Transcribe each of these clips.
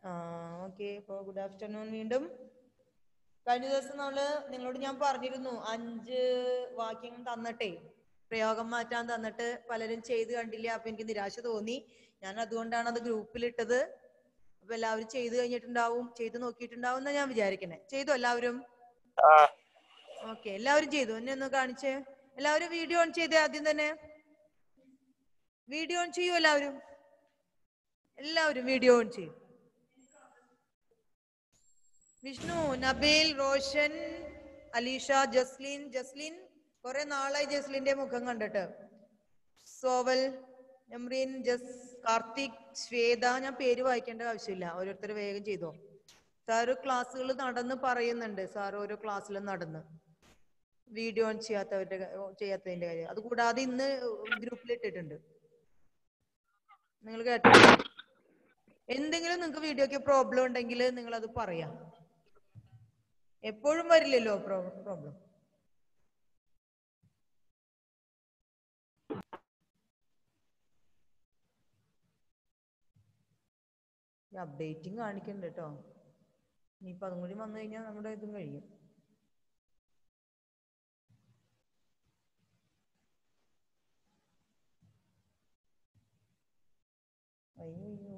ആ ഓക്കെ ഇപ്പോ good afternoon വീണ്ടും കഴിഞ്ഞ ദിവസം നമ്മള് നിങ്ങളോട് ഞാൻ പറഞ്ഞിരുന്നു അഞ്ച് വാക്യങ്ങൾ തന്നിട്ടേ പ്രയോഗം മാറ്റാൻ തന്നിട്ട് പലരും ചെയ്ത് കണ്ടില്ല അപ്പൊ എനിക്ക് നിരാശ തോന്നി ഞാൻ അതുകൊണ്ടാണ് അത് ഗ്രൂപ്പിലിട്ടത് അപ്പൊ എല്ലാവരും ചെയ്ത് കഴിഞ്ഞിട്ടുണ്ടാവും ചെയ്ത് നോക്കിയിട്ടുണ്ടാവും എന്നാ ഞാൻ വിചാരിക്കണേ ചെയ്തു എല്ലാവരും ഓക്കെ എല്ലാവരും ചെയ്തു എന്നെ ഒന്ന് കാണിച്ചേ എല്ലാവരും വീഡിയോ ഓൺ ചെയ്തേ ആദ്യം തന്നെ വീഡിയോ ഓൺ ചെയ്യൂ എല്ലാവരും എല്ലാവരും വീഡിയോ ഓൺ ചെയ്യും വിഷ്ണു നബീൽ റോഷൻ അലീഷ ജസ്ലിൻ ജസ്ലിൻ കുറെ നാളായി ജസ്ലിന്റെ മുഖം കണ്ടിട്ട് സോവൽ എംറീൻ ജസ് കാർത്തിക് ശ്വേത ഞാൻ പേര് വായിക്കേണ്ട ആവശ്യമില്ല ഓരോരുത്തർ വേഗം ചെയ്തോ സാറ് ക്ലാസ്സുകൾ നടന്ന് പറയുന്നുണ്ട് സാർ ഓരോ ക്ലാസ്സിലും നടന്ന് വീഡിയോ ഓൺ ചെയ്യാത്തവരുടെ ക- ചെയ്യാത്തതിന്റെ കാര്യം അത് കൂടാതെ ഇന്ന് ഗ്രൂപ്പിൽ ഇട്ടിട്ടുണ്ട് നിങ്ങൾ കേട്ടോ എന്തെങ്കിലും നിങ്ങൾക്ക് വീഡിയോക്ക് പ്രോബ്ലം ഉണ്ടെങ്കിൽ നിങ്ങൾ അത് പറയാം എപ്പോഴും വരില്ലല്ലോ പ്രോബ്ലം അപ്ഡേറ്റിംഗ് കാണിക്കണ്ട കേട്ടോ ഇനിയിപ്പോ അതും കൂടി വന്നു കഴിഞ്ഞാൽ നമ്മുടെ ഇതും കഴിയും അയ്യോ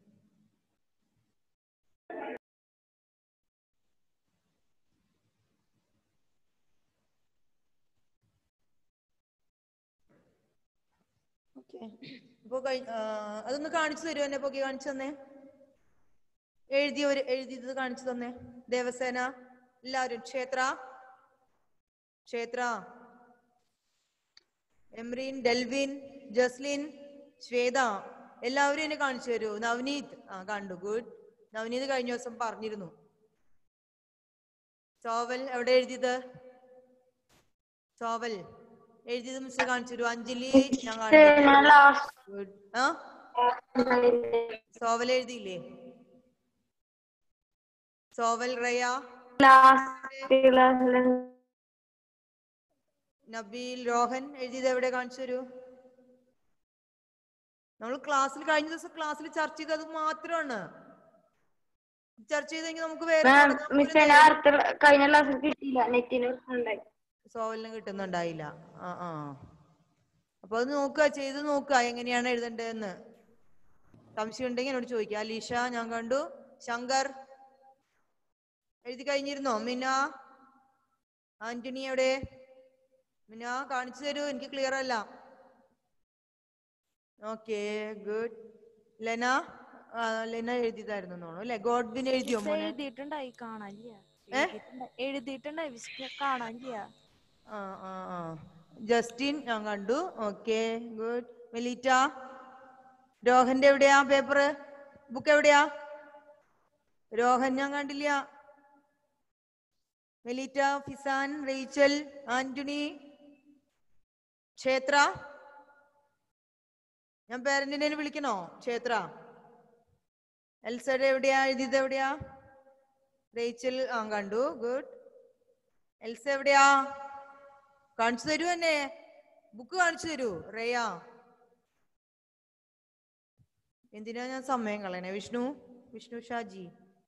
ഓക്കെ ഇപ്പൊ കഴി- ആ, അതൊന്ന് കാണിച്ചു തരുമോ എന്നെ പൊക്കി കാണിച്ചു തന്നേ എഴുതിയവര് എഴുതിയത് കാണിച്ചു തന്നേ ദേവസേന എല്ലാവരും ക്ഷേത്ര ക്ഷേത്ര എംറീൻ ഡെൽവിൻ ജസ്ലിൻ ശ്വേത എല്ലാവരും എന്നെ കാണിച്ചു തരൂ നവനീത് ആ കണ്ടു ഗുഡ് നവനീത് കഴിഞ്ഞ ദിവസം പറഞ്ഞിരുന്നു സോവൽ എവിടെ എഴുതിയത് സോവൽ എഴുതിയത് മിസ് കാണിച്ചു തരൂ അഞ്ജലി ഞാൻ കാണിച്ചു ഗുഡ് ആ സോവൽ എഴുതിയില്ലേ സോവൽ റയ നബീൽ രോഹൻ എഴുതിയത് എവിടെ കാണിച്ചു തരൂ നമ്മൾ ക്ലാസ്സിൽ കഴിഞ്ഞ ദിവസം ക്ലാസ്സിൽ ചർച്ച ചെയ്തത് മാത്രമാണ് ചർച്ച ചെയ്തെങ്കിൽ നമുക്ക് വേറെ തുടങ്ങാൻ പോലും മിസ് നേരം- അടുത്ത കഴിഞ്ഞ ക്ലാസ്സിൽ കിട്ടിയില്ല നെറ്റിന് പ്രശ്നമുണ്ടായി സോവലിന് കിട്ടുന്നുണ്ടായില്ല ആ ആ അപ്പൊ അത് നോക്കുക ചെയ്ത് നോക്കുക എങ്ങനെയാണ് എഴുതേണ്ടതെന്ന് സംശയം ഉണ്ടെങ്കിൽ എന്നോട് ചോദിക്കുക അലീഷ ഞാൻ കണ്ടു ശങ്കർ എഴുതി കഴിഞ്ഞിരുന്നോ മിന ആന്റണി എവിടെ മിന കാണിച്ചു തരൂ എനിക്ക് ക്ലിയർ അല്ല ഓക്കെ ഗുഡ് ലെന ആ, ലെന എഴുതിയതായിരുന്നു തോന്നുന്നു അല്ലെ ഗോഡ്വിൻ എഴുതിയോ മിസ് മോനെ എഴുതിയിട്ടുണ്ടായി കാണാനില്ല ഏ? എഴുതിയിട്ടുണ്ടായി- എഴുതിയിട്ടുണ്ടായി മിസ് കാണാനില്ല ആ ആ ആ ജസ്റ്റിൻ ഞാൻ കണ്ടു ഓക്കെ ഗുഡ് മെലീറ്റ രോഹന്റെ എവിടെയാ പേപ്പർ ബുക്ക് എവിടെയാ രോഹൻ ഞാൻ കണ്ടില്ല മെലീറ്റ ഫിസാൻ റേച്ചൽ ആന്റണി ക്ഷേത്ര ഞാൻ പേരന്റിനെ വിളിക്കണോ ക്ഷേത്ര എൽസയുടെ എവിടെയാ എഴുതിയത് എവിടെയാ റേച്ചൽ ആ കണ്ടു ഗുഡ് എൽസ എവിടെയാ കാണിച്ചു തരൂ എന്നെ ബുക്ക് കാണിച്ചു തരൂ റേയ എന്തിനാ ഞാൻ സമയം കളയണേ വിഷ്ണു വിഷ്ണു ഷാജി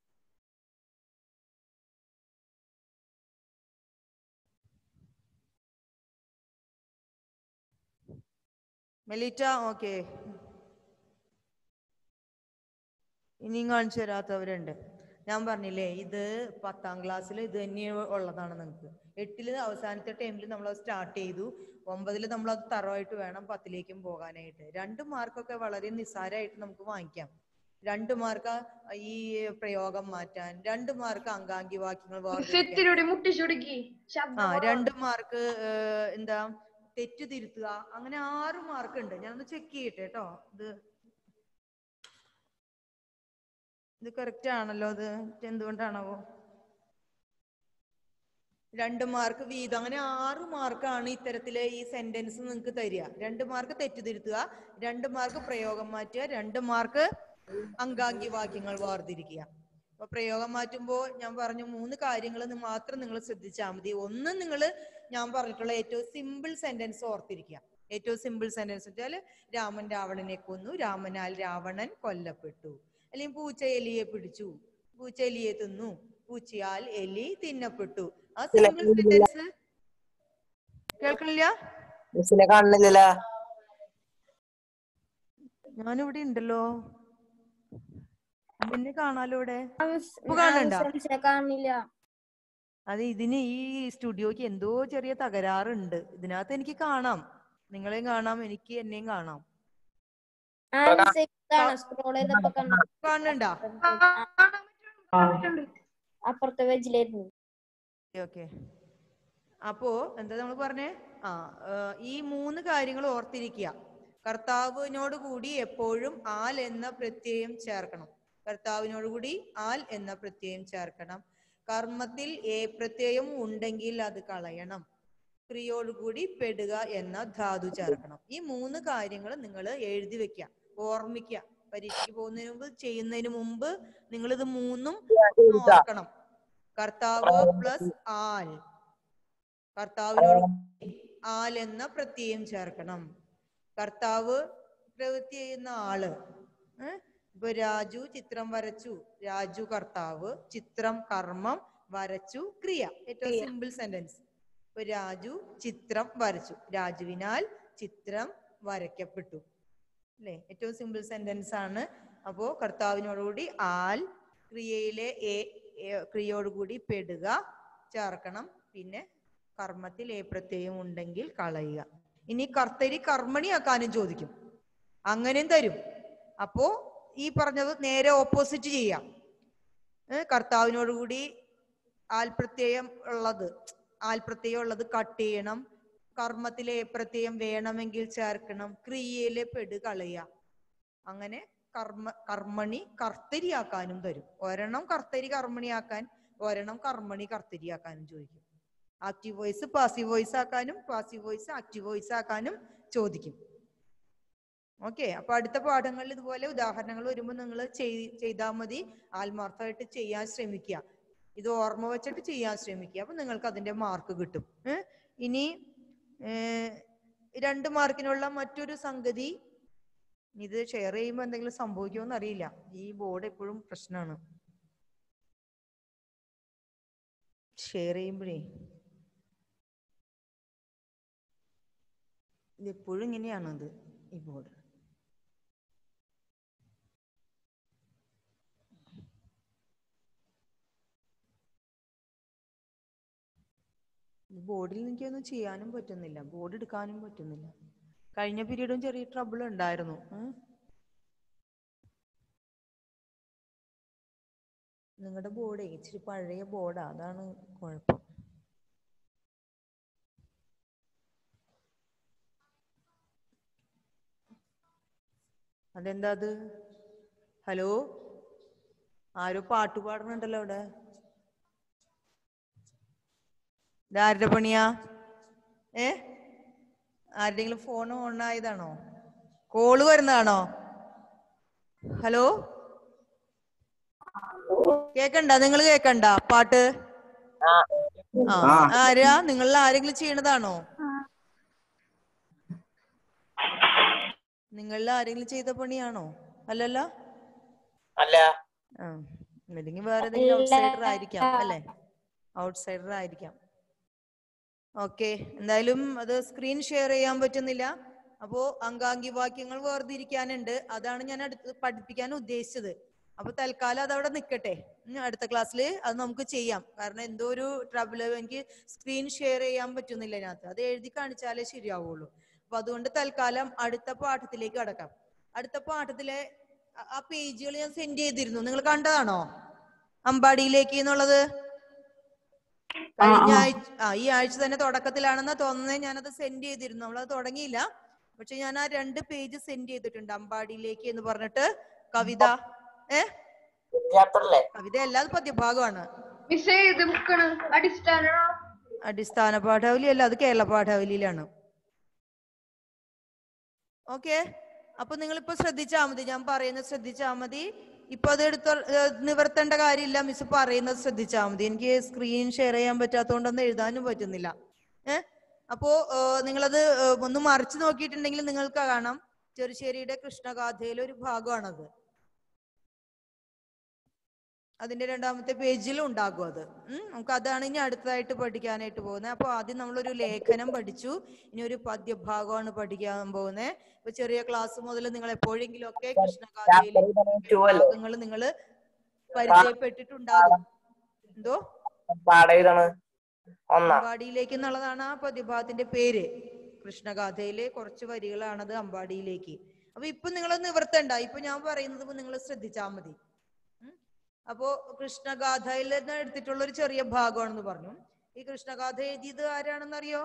മെലീറ്റ ഓക്കെ ഇനിയും കാണിച്ചു തരാത്തവരുണ്ട് ഞാൻ പറഞ്ഞില്ലേ ഇത് പത്താം ക്ലാസ്സിൽ ഇത് തന്നെ ഉള്ളതാണ് നിങ്ങൾക്ക് എട്ടില് അവസാനത്തെ ടൈമിൽ നമ്മൾ സ്റ്റാർട്ട് ചെയ്തു ഒമ്പതിൽ നമ്മൾ അത് തറവായിട്ട് വേണം പത്തിലേക്കും പോകാനായിട്ട് രണ്ട് മാർക്കൊക്കെ വളരെ നിസ്സാരമായിട്ട് നമുക്ക് വാങ്ങിക്കാം രണ്ട് മാർക്ക് ഈ പ്രയോഗം മാറ്റാൻ രണ്ട് മാർക്ക് അങ്കാംഗി വാക്യങ്ങൾ വേർതിരിക്കാൻ. സെത്തിലൂടെ മുട്ടിച്ചുടുക്കി ആ രണ്ട് മാർക്ക് എന്താ തെറ്റ് തിരുത്തുക അങ്ങനെ ആറ് മാർക്ക് ഉണ്ട് ഞാനൊന്ന് ചെക്ക് ചെയ്യട്ടെ കേട്ടോ ഇത് ഇത് കറക്റ്റ് ആണല്ലോ ഇത് എന്തുകൊണ്ടാണാവോ രണ്ട് മാർക്ക് വീതം അങ്ങനെ ആറ് മാർക്കാണ് ഇത്തരത്തില് ഈ സെന്റൻസ് നിങ്ങൾക്ക് തരിക രണ്ട് മാർക്ക് തെറ്റ് തിരുത്തുക രണ്ട് മാർക്ക് പ്രയോഗം മാറ്റുക രണ്ട് മാർക്ക് അങ്കാംഗി വാക്യങ്ങൾ വേർതിരിക്കുക അപ്പൊ പ്രയോഗം മാറ്റുമ്പോൾ ഞാൻ പറഞ്ഞു മൂന്ന് കാര്യങ്ങൾ മാത്രം നിങ്ങൾ ശ്രദ്ധിച്ചാൽ മതി ഒന്ന് നിങ്ങൾ ഞാൻ പറഞ്ഞിട്ടുള്ള ഏറ്റവും സിമ്പിൾ സെന്റൻസ് ഓർത്തിരിക്കുക ഏറ്റവും സിമ്പിൾ സെന്റൻസ് വെച്ചാൽ രാമൻ രാവണനെ കൊന്നു രാമനാൽ രാവണൻ കൊല്ലപ്പെട്ടു അല്ലെങ്കിൽ പൂച്ച എലിയെ പിടിച്ചു പൂച്ച എലിയെ തിന്നു പൂച്ചയാൽ എലി തിന്നപ്പെട്ടു ആ സിംഗിൾ സെന്റൻസ് കേൾക്കണില്ല മിസ്സിനെ കാണുന്നില്ലല്ലോ ഞാനിവിടെ ഉണ്ടല്ലോ എന്നെ കാണാലോ ഇവിടെ ഇപ്പൊ കാണണ്ട കാണില്ല അത് ഇതിന് ഈ സ്റ്റുഡിയോക്ക് എന്തോ ചെറിയ തകരാറുണ്ട് ഇതിനകത്ത് എനിക്ക് കാണാം നിങ്ങളെയും കാണാം എനിക്ക് എന്നെയും കാണാം സ്ക്രോൾ ചെയ്തപ്പോ കണ്ടു കാണുന്നുണ്ടാ അപ്പുറത്തെ വെജിലായിരുന്നു ഓക്കെ അപ്പോ എന്താ നമ്മൾ പറഞ്ഞേ ആ ആ, ഈ മൂന്ന് കാര്യങ്ങൾ ഓർത്തിരിക്കുക കർത്താവിനോട് കൂടി എപ്പോഴും ആൽ എന്ന പ്രത്യയം ചേർക്കണം കർത്താവിനോട് കൂടി ആൽ എന്ന പ്രത്യയം ചേർക്കണം കർമ്മത്തിൽ ഏ പ്രത്യയം ഉണ്ടെങ്കിൽ അത് കളയണം ക്രിയോടുകൂടി പെടുക എന്ന ധാതു ചേർക്കണം ഈ മൂന്ന് കാര്യങ്ങൾ നിങ്ങൾ എഴുതി വെക്കുക ഓർമ്മിക്കുക പരീക്ഷയ്ക്ക് പോകുന്നതിന് മുമ്പ് ചെയ്യുന്നതിന് മുമ്പ് നിങ്ങൾ ഇത് മൂന്നും നോക്കണം കർത്താവ് പ്ലസ് ആൽ കർത്താവിനോട് കൂടി ആൽ എന്ന പ്രത്യയം ചേർക്കണം കർത്താവ് പ്രവൃത്തി ചെയ്യുന്ന ആള് ഏ? ഇപ്പൊ രാജു ചിത്രം വരച്ചു രാജു കർത്താവ് ചിത്രം കർമ്മം വരച്ചു ക്രിയ ഏറ്റവും സിമ്പിൾ സെന്റൻസ് ഇപ്പൊ രാജു ചിത്രം വരച്ചു രാജുവിനാൽ ചിത്രം വരയ്ക്കപ്പെട്ടു അല്ലെ ഏറ്റവും സിമ്പിൾ സെന്റൻസ് ആണ് അപ്പോ കർത്താവിനോടുകൂടി ആൽ ക്രിയയിലെ എ എ- ക്രിയയോടുകൂടി പെടുക ചേർക്കണം പിന്നെ കർമ്മത്തിൽ ഏ പ്രത്യയം ഉണ്ടെങ്കിൽ കളയുക ഇനി കർത്തരി കർമ്മണിയാക്കാനും ചോദിക്കും അങ്ങനെയും തരും അപ്പോ ഈ പറഞ്ഞത് നേരെ ഓപ്പോസിറ്റ് ചെയ്യാം ഏ, കർത്താവിനോടുകൂടി ആൽപ്രത്യയം ഉള്ളത് ആൽപ്രത്യയം ഉള്ളത് കട്ട് ചെയ്യണം കർമ്മത്തിലെ ഏ പ്രത്യയം വേണമെങ്കിൽ ചേർക്കണം ക്രിയയിലെ പെട് കളയുക അങ്ങനെ കർമ്മ കർമ്മണി കർത്തരിയാക്കാനും തരും ഒരെണ്ണം കർത്തരി കർമ്മണിയാക്കാൻ ഒരെണ്ണം കർമ്മണി കർത്തരിയാക്കാനും ചോദിക്കും ആക്റ്റീവ് വോയിസ് പാസീവ് വോയിസ് ആക്കാനും പാസീവ് വോയിസ് ആക്റ്റീവ് വോയിസ് ആക്കാനും ചോദിക്കും ഓക്കെ അപ്പൊ അടുത്ത പാഠങ്ങളിൽ ഇതുപോലെ ഉദാഹരണങ്ങൾ വരുമ്പോൾ നിങ്ങൾ ചെയ്താൽ മതി ആത്മാർത്ഥമായിട്ട് ചെയ്യാൻ ശ്രമിക്കുക ഇത് ഓർമ്മ വെച്ചിട്ട് ചെയ്യാൻ ശ്രമിക്കുക അപ്പൊ നിങ്ങൾക്ക് അതിന്റെ മാർക്ക് കിട്ടും ഏ? ഇനി ഏ, രണ്ട് മാർക്കിനുള്ള മറ്റൊരു സംഗതി ഇത് ഷെയർ ചെയ്യുമ്പോൾ എന്തെങ്കിലും സംഭവിക്കുമോ അറിയില്ല ഈ ബോർഡ് എപ്പോഴും പ്രശ്നമാണ് ഷെയർ ചെയ്യുമ്പോഴേ ഇത് എപ്പോഴും ഇങ്ങനെയാണത് ഈ ബോർഡ് ബോർഡിൽ എനിക്കൊന്നും ചെയ്യാനും പറ്റുന്നില്ല ബോർഡ് എടുക്കാനും പറ്റുന്നില്ല കഴിഞ്ഞ പീരീഡും ചെറിയ ട്രബിൾ ഉണ്ടായിരുന്നു നിങ്ങളുടെ ബോർഡേ ഇച്ചിരി പഴയ ബോർഡാ അതാണ് കുഴപ്പം അതെന്താ അത് ഹലോ ആരോ പാട്ട് പാടുന്നുണ്ടല്ലോ അവിടെ ഇതാരുടെ പണിയാ ഏ ആരുടെങ്കിലും ഫോൺ ഓൺ ആയതാണോ കോള് വരുന്നതാണോ ഹലോ കേക്കണ്ട നിങ്ങൾ കേക്കണ്ട പാട്ട് ആ ആരാ നിങ്ങളിൽ ആരെങ്കിലും ചെയ്യണതാണോ നിങ്ങളിൽ ആരെങ്കിലും ചെയ്ത പണിയാണോ അല്ലല്ലോ അല്ല ആ അല്ലെങ്കിൽ വേറെ ഏതെങ്കിലും ഔട്ട്സൈഡർ ആയിരിക്കാം അല്ലെ ഔട്ട്സൈഡർ ആയിരിക്കാം ഓക്കെ എന്തായാലും അത് സ്ക്രീൻ ഷെയർ ചെയ്യാൻ പറ്റുന്നില്ല അപ്പോ അങ്കാംഗി വാക്യങ്ങൾ വേർതിരിക്കാനുണ്ട് അതാണ് ഞാൻ അടുത്ത് പഠിപ്പിക്കാൻ ഉദ്ദേശിച്ചത് അപ്പൊ തൽക്കാലം അത് അവിടെ നിൽക്കട്ടെ ഇനി അടുത്ത ക്ലാസ്സിൽ അത് നമുക്ക് ചെയ്യാം കാരണം എന്തോ ഒരു ട്രബിൾ എനിക്ക് സ്ക്രീൻ ഷെയർ ചെയ്യാൻ പറ്റുന്നില്ല ഇതിനകത്ത് അത് എഴുതി കാണിച്ചാലേ ശരിയാവുള്ളൂ അപ്പൊ അതുകൊണ്ട് തൽക്കാലം അടുത്ത പാഠത്തിലേക്ക് കടക്കാം അടുത്ത പാഠത്തിലെ ആ- ആ പേജുകൾ ഞാൻ സെൻഡ് ചെയ്തിരുന്നു നിങ്ങൾ കണ്ടതാണോ അമ്പാടിയിലേക്ക് എന്നുള്ളത് കഴിഞ്ഞ ആഴ്ച ആ ഈ ആഴ്ച തന്നെ തുടക്കത്തിലാണെന്നാ തോന്നുന്നത് ഞാനത് സെൻഡ് ചെയ്തിരുന്നു നമ്മളത് തുടങ്ങിയില്ല പക്ഷെ ഞാൻ ആ രണ്ട് പേജ് സെൻഡ് ചെയ്തിട്ടുണ്ട് അമ്പാടിയിലേക്ക് എന്ന് പറഞ്ഞിട്ട് കവിത ഏ ചാപ്റ്ററല്ലേ കവിത അല്ലാതെ പദ്യഭാഗമാണ് മിസ് ഇത് ബുക്കാണ് അടിസ്ഥാന അടിസ്ഥാന പാഠാവലി അല്ല അത് കേരള പാഠാവലിയിലാണ് ഓക്കെ അപ്പൊ നിങ്ങൾ ഇപ്പൊ ശ്രദ്ധിച്ചാ മതി ഞാൻ പറയുന്നത് ശ്രദ്ധിച്ചാ മതി ഇപ്പൊ അത് എടുത്ത നിവർത്തേണ്ട കാര്യമില്ല മിസ് പറയുന്നത് ശ്രദ്ധിച്ചാ മതി എനിക്ക് സ്ക്രീൻ ഷെയർ ചെയ്യാൻ പറ്റാത്തതുകൊണ്ടൊന്നും എഴുതാനും പറ്റുന്നില്ല ഏ അപ്പോ ഏഹ്, നിങ്ങളത് ഏഹ്, ഒന്ന് മറിച്ച് നോക്കിയിട്ടുണ്ടെങ്കിൽ നിങ്ങൾക്ക് കാണാം ചെറുശ്ശേരിയുടെ കൃഷ്ണഗാഥയിലെ ഒരു ഭാഗമാണത് അതിന്റെ രണ്ടാമത്തെ പേജിലും ഉണ്ടാകും അത് ഉം. നമുക്ക് അതാണ് ഇനി അടുത്തതായിട്ട് പഠിക്കാനായിട്ട് പോകുന്നത് അപ്പോൾ ആദ്യം നമ്മളൊരു ലേഖനം പഠിച്ചു ഇനി ഒരു പദ്യഭാഗമാണ് പഠിക്കാൻ പോകുന്നത് ഇപ്പൊ ചെറിയ ക്ലാസ് മുതൽ നിങ്ങൾ എപ്പോഴെങ്കിലും ഒക്കെ കൃഷ്ണകാഥയിലെ ടു അല്ലേ ഭാഗങ്ങൾ നിങ്ങൾ പരിചയപ്പെട്ടിട്ടുണ്ടാകും എന്തോ പാടം ഇതാണ് ഒന്നാ അമ്പാടിയിലേക്ക് എന്നുള്ളതാണ് ആ പദ്യഭാഗത്തിന്റെ പേര് കൃഷ്ണഗാഥയിലെ കുറച്ച് വരികളാണത് അമ്പാടിയിലേക്ക് അപ്പൊ ഇപ്പൊ നിങ്ങൾ നിവർത്തണ്ട ഇപ്പൊ ഞാൻ പറയുന്നത് നിങ്ങൾ ശ്രദ്ധിച്ചാൽ മതി ഉം. അപ്പോ കൃഷ്ണഗാഥയിൽ നിന്ന് എടുത്തിട്ടുള്ള ഒരു ചെറിയ ഭാഗമാണെന്ന് പറഞ്ഞു ഈ കൃഷ്ണഗാഥ എഴുതിയത് ആരാണെന്നറിയോ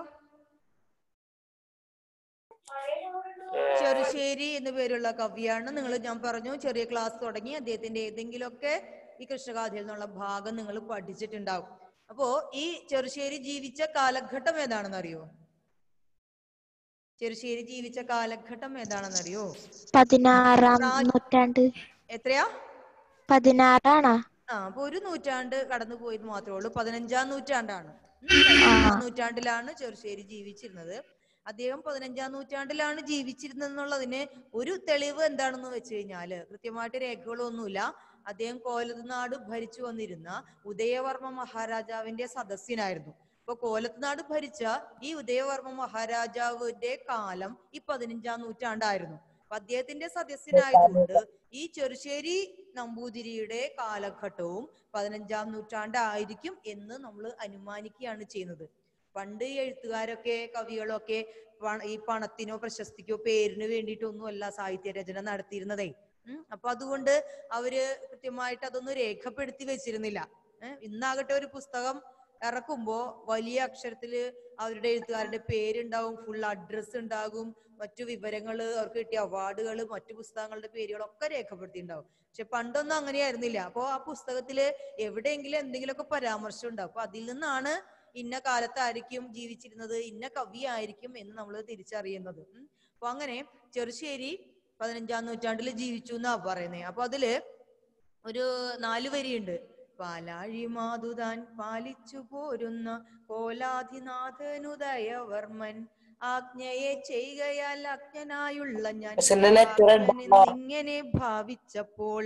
ചെറുശ്ശേരി എന്നു പേരുള്ള കവിയാണ് നിങ്ങൾ ഞാൻ പറഞ്ഞു ചെറിയ ക്ലാസ് തുടങ്ങി അദ്ദേഹത്തിന്റെ ഏതെങ്കിലുമൊക്കെ ഈ കൃഷ്ണഗാഥയിൽ നിന്നുള്ള ഭാഗം നിങ്ങൾ പഠിച്ചിട്ടുണ്ടാവും അപ്പോ ഈ ചെറുശ്ശേരി ജീവിച്ച കാലഘട്ടം ഏതാണെന്ന് അറിയോ ചെറുശ്ശേരി ജീവിച്ച കാലഘട്ടം ഏതാണെന്ന് അറിയോ പതിനാറാം പ്രാ- നൂറ്റാണ്ട് എത്രയാ പതിനാറാണോ ആ അപ്പൊ ഒരു നൂറ്റാണ്ട് കടന്നു പോയത് മാത്രമേ ഉള്ളൂ പതിനഞ്ചാം നൂറ്റാണ്ടാണ് ആ. നൂറ്റാണ്ടിലാണ് ചെറുശ്ശേരി ജീവിച്ചിരുന്നത് അദ്ദേഹം പതിനഞ്ചാം നൂറ്റാണ്ടിലാണ് ജീവിച്ചിരുന്നെന്നുള്ളതിന് ഒരു തെളിവ് എന്താണെന്ന് വെച്ച് കഴിഞ്ഞാല് കൃത്യമായിട്ട് രേഖകളൊന്നുമില്ല അദ്ദേഹം കോലത്തുനാട് ഭരിച്ചു വന്നിരുന്ന ഉദയവർമ്മ മഹാരാജാവിന്റെ സദസ്യനായിരുന്നു അപ്പൊ കോലത്തുനാട് ഭരിച്ച ഈ ഉദയവർമ്മ മഹാരാജാവിന്റെ കാലം ഈ പതിനഞ്ചാം നൂറ്റാണ്ടായിരുന്നു അപ്പൊ അദ്ദേഹത്തിന്റെ സദസ്യനായതുകൊണ്ട് ഈ ചെറുശ്ശേരി നമ്പൂതിരിയുടെ കാലഘട്ടവും പതിനഞ്ചാം നൂറ്റാണ്ടായിരിക്കും എന്ന് നമ്മൾ അനുമാനിക്കുകയാണ് ചെയ്യുന്നത് പണ്ട് ഈ എഴുത്തുകാരൊക്കെ കവികളൊക്കെ പണ- ഈ പണത്തിനോ പ്രശസ്തിക്കോ പേരിന് വേണ്ടിയിട്ടൊന്നുമല്ല സാഹിത്യ രചന നടത്തിയിരുന്നതേ ഉം. അപ്പൊ അതുകൊണ്ട് അവര് കൃത്യമായിട്ട് അതൊന്നും രേഖപ്പെടുത്തി വെച്ചിരുന്നില്ല ഏഹ് ഇന്നാകട്ടെ ഒരു പുസ്തകം ഇറക്കുമ്പോ വലിയ അക്ഷരത്തില് അവരുടെ എഴുത്തുകാരുടെ പേരുണ്ടാവും ഫുൾ അഡ്രസ് ഉണ്ടാകും മറ്റു വിവരങ്ങള് അവർക്ക് കിട്ടിയ അവാർഡുകൾ മറ്റു പുസ്തകങ്ങളുടെ പേരുകളൊക്കെ രേഖപ്പെടുത്തിയിട്ടുണ്ടാവും പക്ഷെ പണ്ടൊന്നും അങ്ങനെയായിരുന്നില്ല അപ്പോ ആ പുസ്തകത്തില് എവിടെയെങ്കിലും എന്തെങ്കിലുമൊക്കെ പരാമർശം ഉണ്ടാവും അപ്പൊ അതിൽ നിന്നാണ് ഇന്ന കാലത്തായിരിക്കും ജീവിച്ചിരുന്നത് ഇന്ന കവി ആയിരിക്കും എന്ന് നമ്മൾ തിരിച്ചറിയുന്നത് ഉം. അപ്പൊ അങ്ങനെ ചെറുശ്ശേരി പതിനഞ്ചാം നൂറ്റാണ്ടിൽ ജീവിച്ചു എന്നാ പറയുന്നത് അപ്പൊ അതില് ഒരു നാല് വരിയുണ്ട് പാലാഴി മാതുതാൻ പാലിച്ചു പോരുന്ന കോലാധിനാഥനുദയവർമ്മൻ ആജ്ഞയെ ചെയ്യുകയാൽ അജ്ഞനായുള്ള ഞാൻ മിസ്സിന്റെ നെറ്റ് റെഡ് ഇങ്ങനെ ഭാവിച്ചപ്പോൾ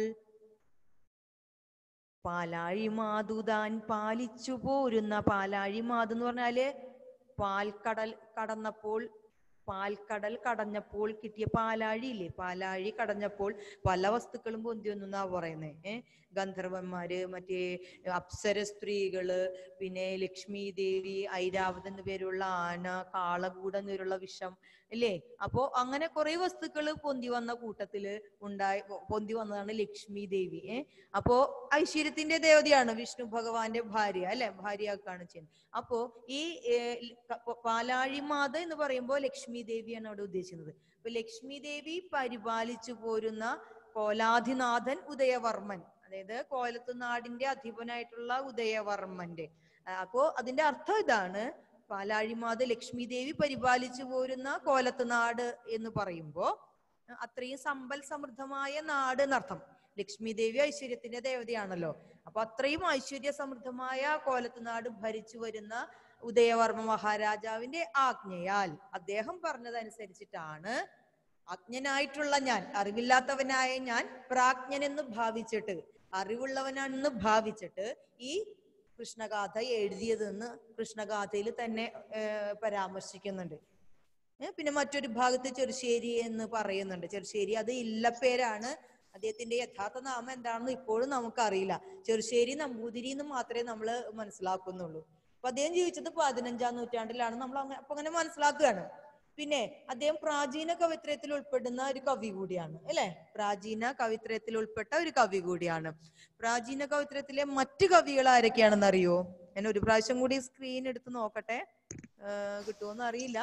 പാലാഴി മാതുതാൻ പാലിച്ചു പോരുന്ന പാലാഴി മാതു എന്ന് പറഞ്ഞാല് പാൽക്കടൽ കടന്നപ്പോൾ പാൽക്കടൽ കടഞ്ഞപ്പോൾ കിട്ടിയ പാലാഴി ഇല്ലേ പാലാഴി കടഞ്ഞപ്പോൾ പല വസ്തുക്കളും പൊന്തി വന്നു എന്നാ പറയുന്നത് ഏഹ് ഗന്ധർവന്മാര് മറ്റേ അപ്സര സ്ത്രീകള് പിന്നെ ലക്ഷ്മി ദേവി ഐരാവത് എന്നു പേരുള്ള ആന കാളകൂട എന്നൊരുള്ള വിഷം അല്ലേ അപ്പോ അങ്ങനെ കുറെ വസ്തുക്കൾ പൊന്തി വന്ന കൂട്ടത്തില് ഉണ്ടായി പൊന്തി വന്നതാണ് ലക്ഷ്മി ദേവി ഏഹ് അപ്പോ ഐശ്വര്യത്തിന്റെ ദേവതയാണ് വിഷ്ണു ഭഗവാന്റെ ഭാര്യ അല്ലെ ഭാര്യയാക്കാണ് ചെയ്യുന്നത് അപ്പോ ഈ ഏർ, ക- പ- പാലാഴിമാത എന്ന് പറയുമ്പോൾ ലക്ഷ്മി ദേവിയാണ് അവിടെ ഉദ്ദേശിക്കുന്നത് അപ്പൊ ലക്ഷ്മി ദേവി പരിപാലിച്ചു പോരുന്ന കോലാധിനാഥൻ ഉദയവർമ്മൻ അതായത് കോലത്തുനാടിന്റെ അധിപനായിട്ടുള്ള ഉദയവർമ്മന്റെ ആ, അപ്പോ അതിന്റെ അർത്ഥം ഇതാണ് പാലാഴിമാത ലക്ഷ്മി ദേവി പരിപാലിച്ചു പോരുന്ന കോലത്തുനാട് എന്ന് പറയുമ്പോ അഹ് അത്രയും സമ്പൽ സമൃദ്ധമായ നാട് എന്നർത്ഥം ലക്ഷ്മി ദേവി ഐശ്വര്യത്തിന്റെ ദേവതയാണല്ലോ അപ്പൊ അത്രയും ഐശ്വര്യ സമൃദ്ധമായ കോലത്തുനാട് ഭരിച്ചു വരുന്ന ഉദയവർമ്മ മഹാരാജാവിന്റെ ആജ്ഞയാൽ അദ്ദേഹം പറഞ്ഞതനുസരിച്ചിട്ടാണ് അജ്ഞനായിട്ടുള്ള ഞാൻ അറിവില്ലാത്തവനായ ഞാൻ പ്രാജ്ഞനെന്ന് ഭാവിച്ചിട്ട് അറിവുള്ളവനാണെന്ന് ഭാവിച്ചിട്ട് ഈ കൃഷ്ണഗാഥ എഴുതിയതെന്ന് കൃഷ്ണഗാഥയിൽ തന്നെ ഏർ പരാമർശിക്കുന്നുണ്ട് ഏ, പിന്നെ മറ്റൊരു ഭാഗത്ത് ചെറുശ്ശേരി എന്ന് പറയുന്നുണ്ട് ചെറുശ്ശേരി അത് ഇല്ലപ്പേരാണ് അദ്ദേഹത്തിന്റെ യഥാർത്ഥ നാമം എന്താണെന്ന് ഇപ്പോഴും നമുക്കറിയില്ല ചെറുശ്ശേരി നമ്പൂതിരി എന്ന് മാത്രമേ നമ്മൾ മനസ്സിലാക്കുന്നുള്ളൂ അപ്പൊ അദ്ദേഹം ജീവിച്ചത് പതിനഞ്ചാം നൂറ്റാണ്ടിലാണ് നമ്മൾ അങ്ങനെ അപ്പൊ അങ്ങനെ മനസ്സിലാക്കുകയാണ് പിന്നെ അദ്ദേഹം പ്രാചീന കവിത്രയത്തിൽ ഉൾപ്പെടുന്ന ഒരു കവി കൂടിയാണ് അല്ലെ പ്രാചീന കവിത്രയത്തിൽ ഉൾപ്പെട്ട ഒരു കവി കൂടിയാണ് പ്രാചീന കവിത്രയത്തിലെ മറ്റു കവികൾ ആരൊക്കെയാണെന്ന് അറിയോ ഞാൻ ഒരു പ്രാവശ്യം കൂടി സ്ക്രീൻ എടുത്ത് നോക്കട്ടെ ഏർ കിട്ടുമോന്ന് അറിയില്ല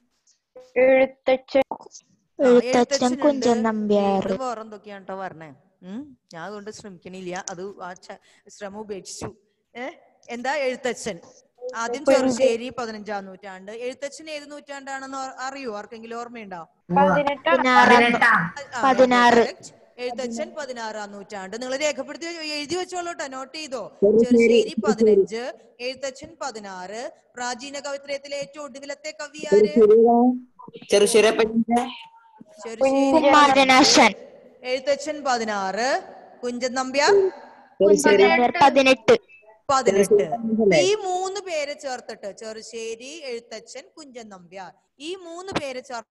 എഴുത്തച്ഛൻ ആ, എഴുത്തച്ഛൻ എഴുത്തച്ഛനുണ്ട്. കുഞ്ചൻ നമ്പ്യാർ ഇത് വേറെ എന്തൊക്കെയാണ് കേട്ടോ പറഞ്ഞേ ഉം ഞാൻ അതുകൊണ്ട് ശ്രമിക്കണില്ല അത് ആ ച- ശ്രമം ഉപേക്ഷിച്ചു ഏ എന്താ എഴുത്തച്ഛൻ ആദ്യം ചെറുശ്ശേരി പതിനഞ്ചാം നൂറ്റാണ്ട് എഴുത്തച്ഛൻ ഏത് നൂറ്റാണ്ടാണെന്ന് അ- അറിയോ ആർക്കെങ്കിലും ഓർമ്മയുണ്ടോ പതിനെട്ടാം പതിനാറാം ആ, പതിനാറ്. correct. എഴുത്തച്ഛൻ പതിനാറാം നൂറ്റാണ്ട് നിങ്ങൾ രേഖപ്പെടുത്തി വെ- എഴുതി വെച്ചോളൂട്ടോ നോട്ട് ചെയ്തോ ചെറുശ്ശേരി പതിനഞ്ച് എഴുത്തച്ഛൻ പതിനാറ് പ്രാചീന കവിത്രയത്തിലെ ഏറ്റവും ഒടുവിലത്തെ കവി ആര് ചെറുശ്ശേരി പറ്റിയ ചെറുശ്ശേരി കുമാരനാശൻ എഴുത്തച്ഛൻ പതിനാറ് കുഞ്ചൻ നമ്പ്യാർ ചെറുശ്ശേരി പതിനെട്ട്. പതിനെട്ട് പതിനെട്ട് അല്ലേ? ഈ മൂന്ന് പേര് ചേർത്തിട്ട് ചെറുശ്ശേരി എഴുത്തച്ഛൻ കുഞ്ചൻ നമ്പ്യാർ ഈ മൂന്ന് പേര് ചേർ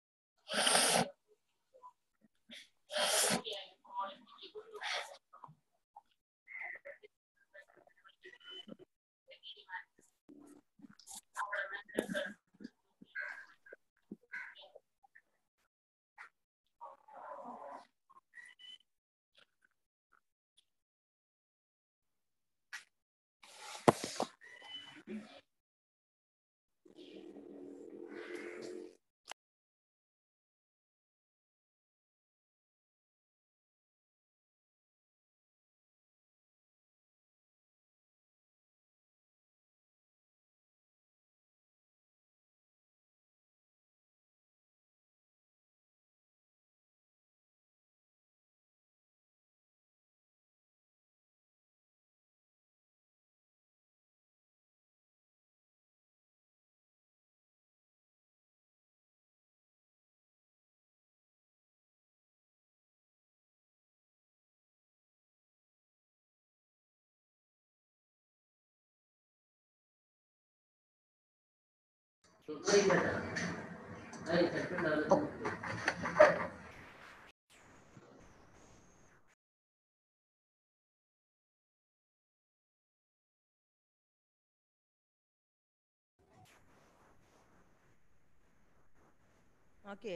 ഓക്കെ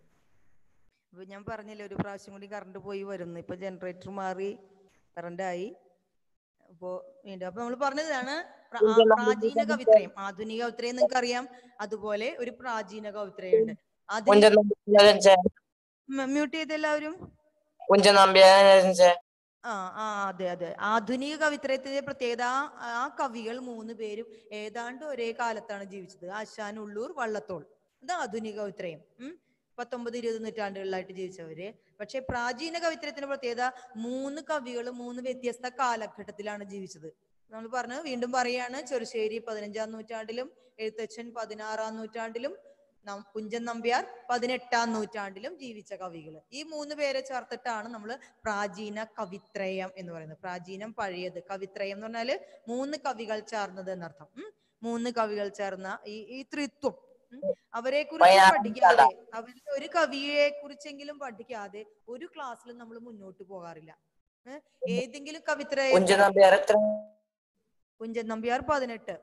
ഇപ്പൊ ഞാൻ പറഞ്ഞില്ലേ ഒരു പ്രാവശ്യം കൂടി കറണ്ട് പോയി വരുന്നു ഇപ്പൊ ജനറേറ്റർ മാറി കറണ്ട് ആയി അപ്പോ വീണ്ടും അപ്പൊ നമ്മൾ പറഞ്ഞതാണ് പ്ര- ആ പ്രാചീന കവിത്രയം ആധുനിക കവിത്രയം നിങ്ങൾക്ക് അറിയാം അതുപോലെ ഒരു പ്രാചീന കവിത്രയുണ്ട് അതിന് കുഞ്ചൻ നമ്പ്യാരെ മ്യൂട്ട് ചെയ്ത് എല്ലാവരും കുഞ്ചൻ നമ്പ്യാരെ ആ ആ അതെ അതെ ആധുനിക കവിത്രയത്തിന്റെ പ്രത്യേകത ആ- ആ കവികൾ മൂന്ന് പേരും ഏതാണ്ട് ഒരേ കാലത്താണ് ജീവിച്ചത് ആശാൻ ഉള്ളൂർ വള്ളത്തോൾ ഇത് ആധുനിക കവിത്രയം ഉം പത്തൊമ്പത് ഇരുപത് നൂറ്റാണ്ടുകളിലായിട്ട് ജീവിച്ചവര് പക്ഷെ പ്രാചീന കവിത്രയത്തിന്റെ പ്രത്യേകത മൂന്ന് കവികൾ മൂന്ന് വ്യത്യസ്ത കാലഘട്ടത്തിലാണ് ജീവിച്ചത് നമ്മൾ പറഞ്ഞു വീണ്ടും പറയാണ് ചെറുശ്ശേരി പതിനഞ്ചാം നൂറ്റാണ്ടിലും എഴുത്തച്ഛൻ പതിനാറാം നൂറ്റാണ്ടിലും നം- കുഞ്ചൻ നമ്പ്യാർ പതിനെട്ടാം നൂറ്റാണ്ടിലും ജീവിച്ച കവികൾ ഈ മൂന്ന് പേരെ ചേർത്തിട്ടാണ് നമ്മൾ പ്രാചീന കവിത്രയം എന്ന് പറയുന്നത് പ്രാചീനം പഴയത് കവിത്രയം എന്ന് പറഞ്ഞാല് മൂന്ന് കവികൾ ചേർന്നത് എന്നർത്ഥം ഉം. മൂന്ന് കവികൾ ചേർന്ന ഈ ഈ ത്രിത്വം ഉം. അവരെ കുറിച്ച് പതിനാറാം പഠിക്കാതെ അവരുടെ ഒരു കവിയെ കുറിച്ചെങ്കിലും പഠിക്കാതെ ഒരു ക്ലാസ്സിലും നമ്മൾ മുന്നോട്ട് പോകാറില്ല ഏഹ് ഏതെങ്കിലും കവിത്രയ കുഞ്ചൻ നമ്പ്യാർ എത്ര കുഞ്ചൻ നമ്പ്യാർ പതിനെട്ട്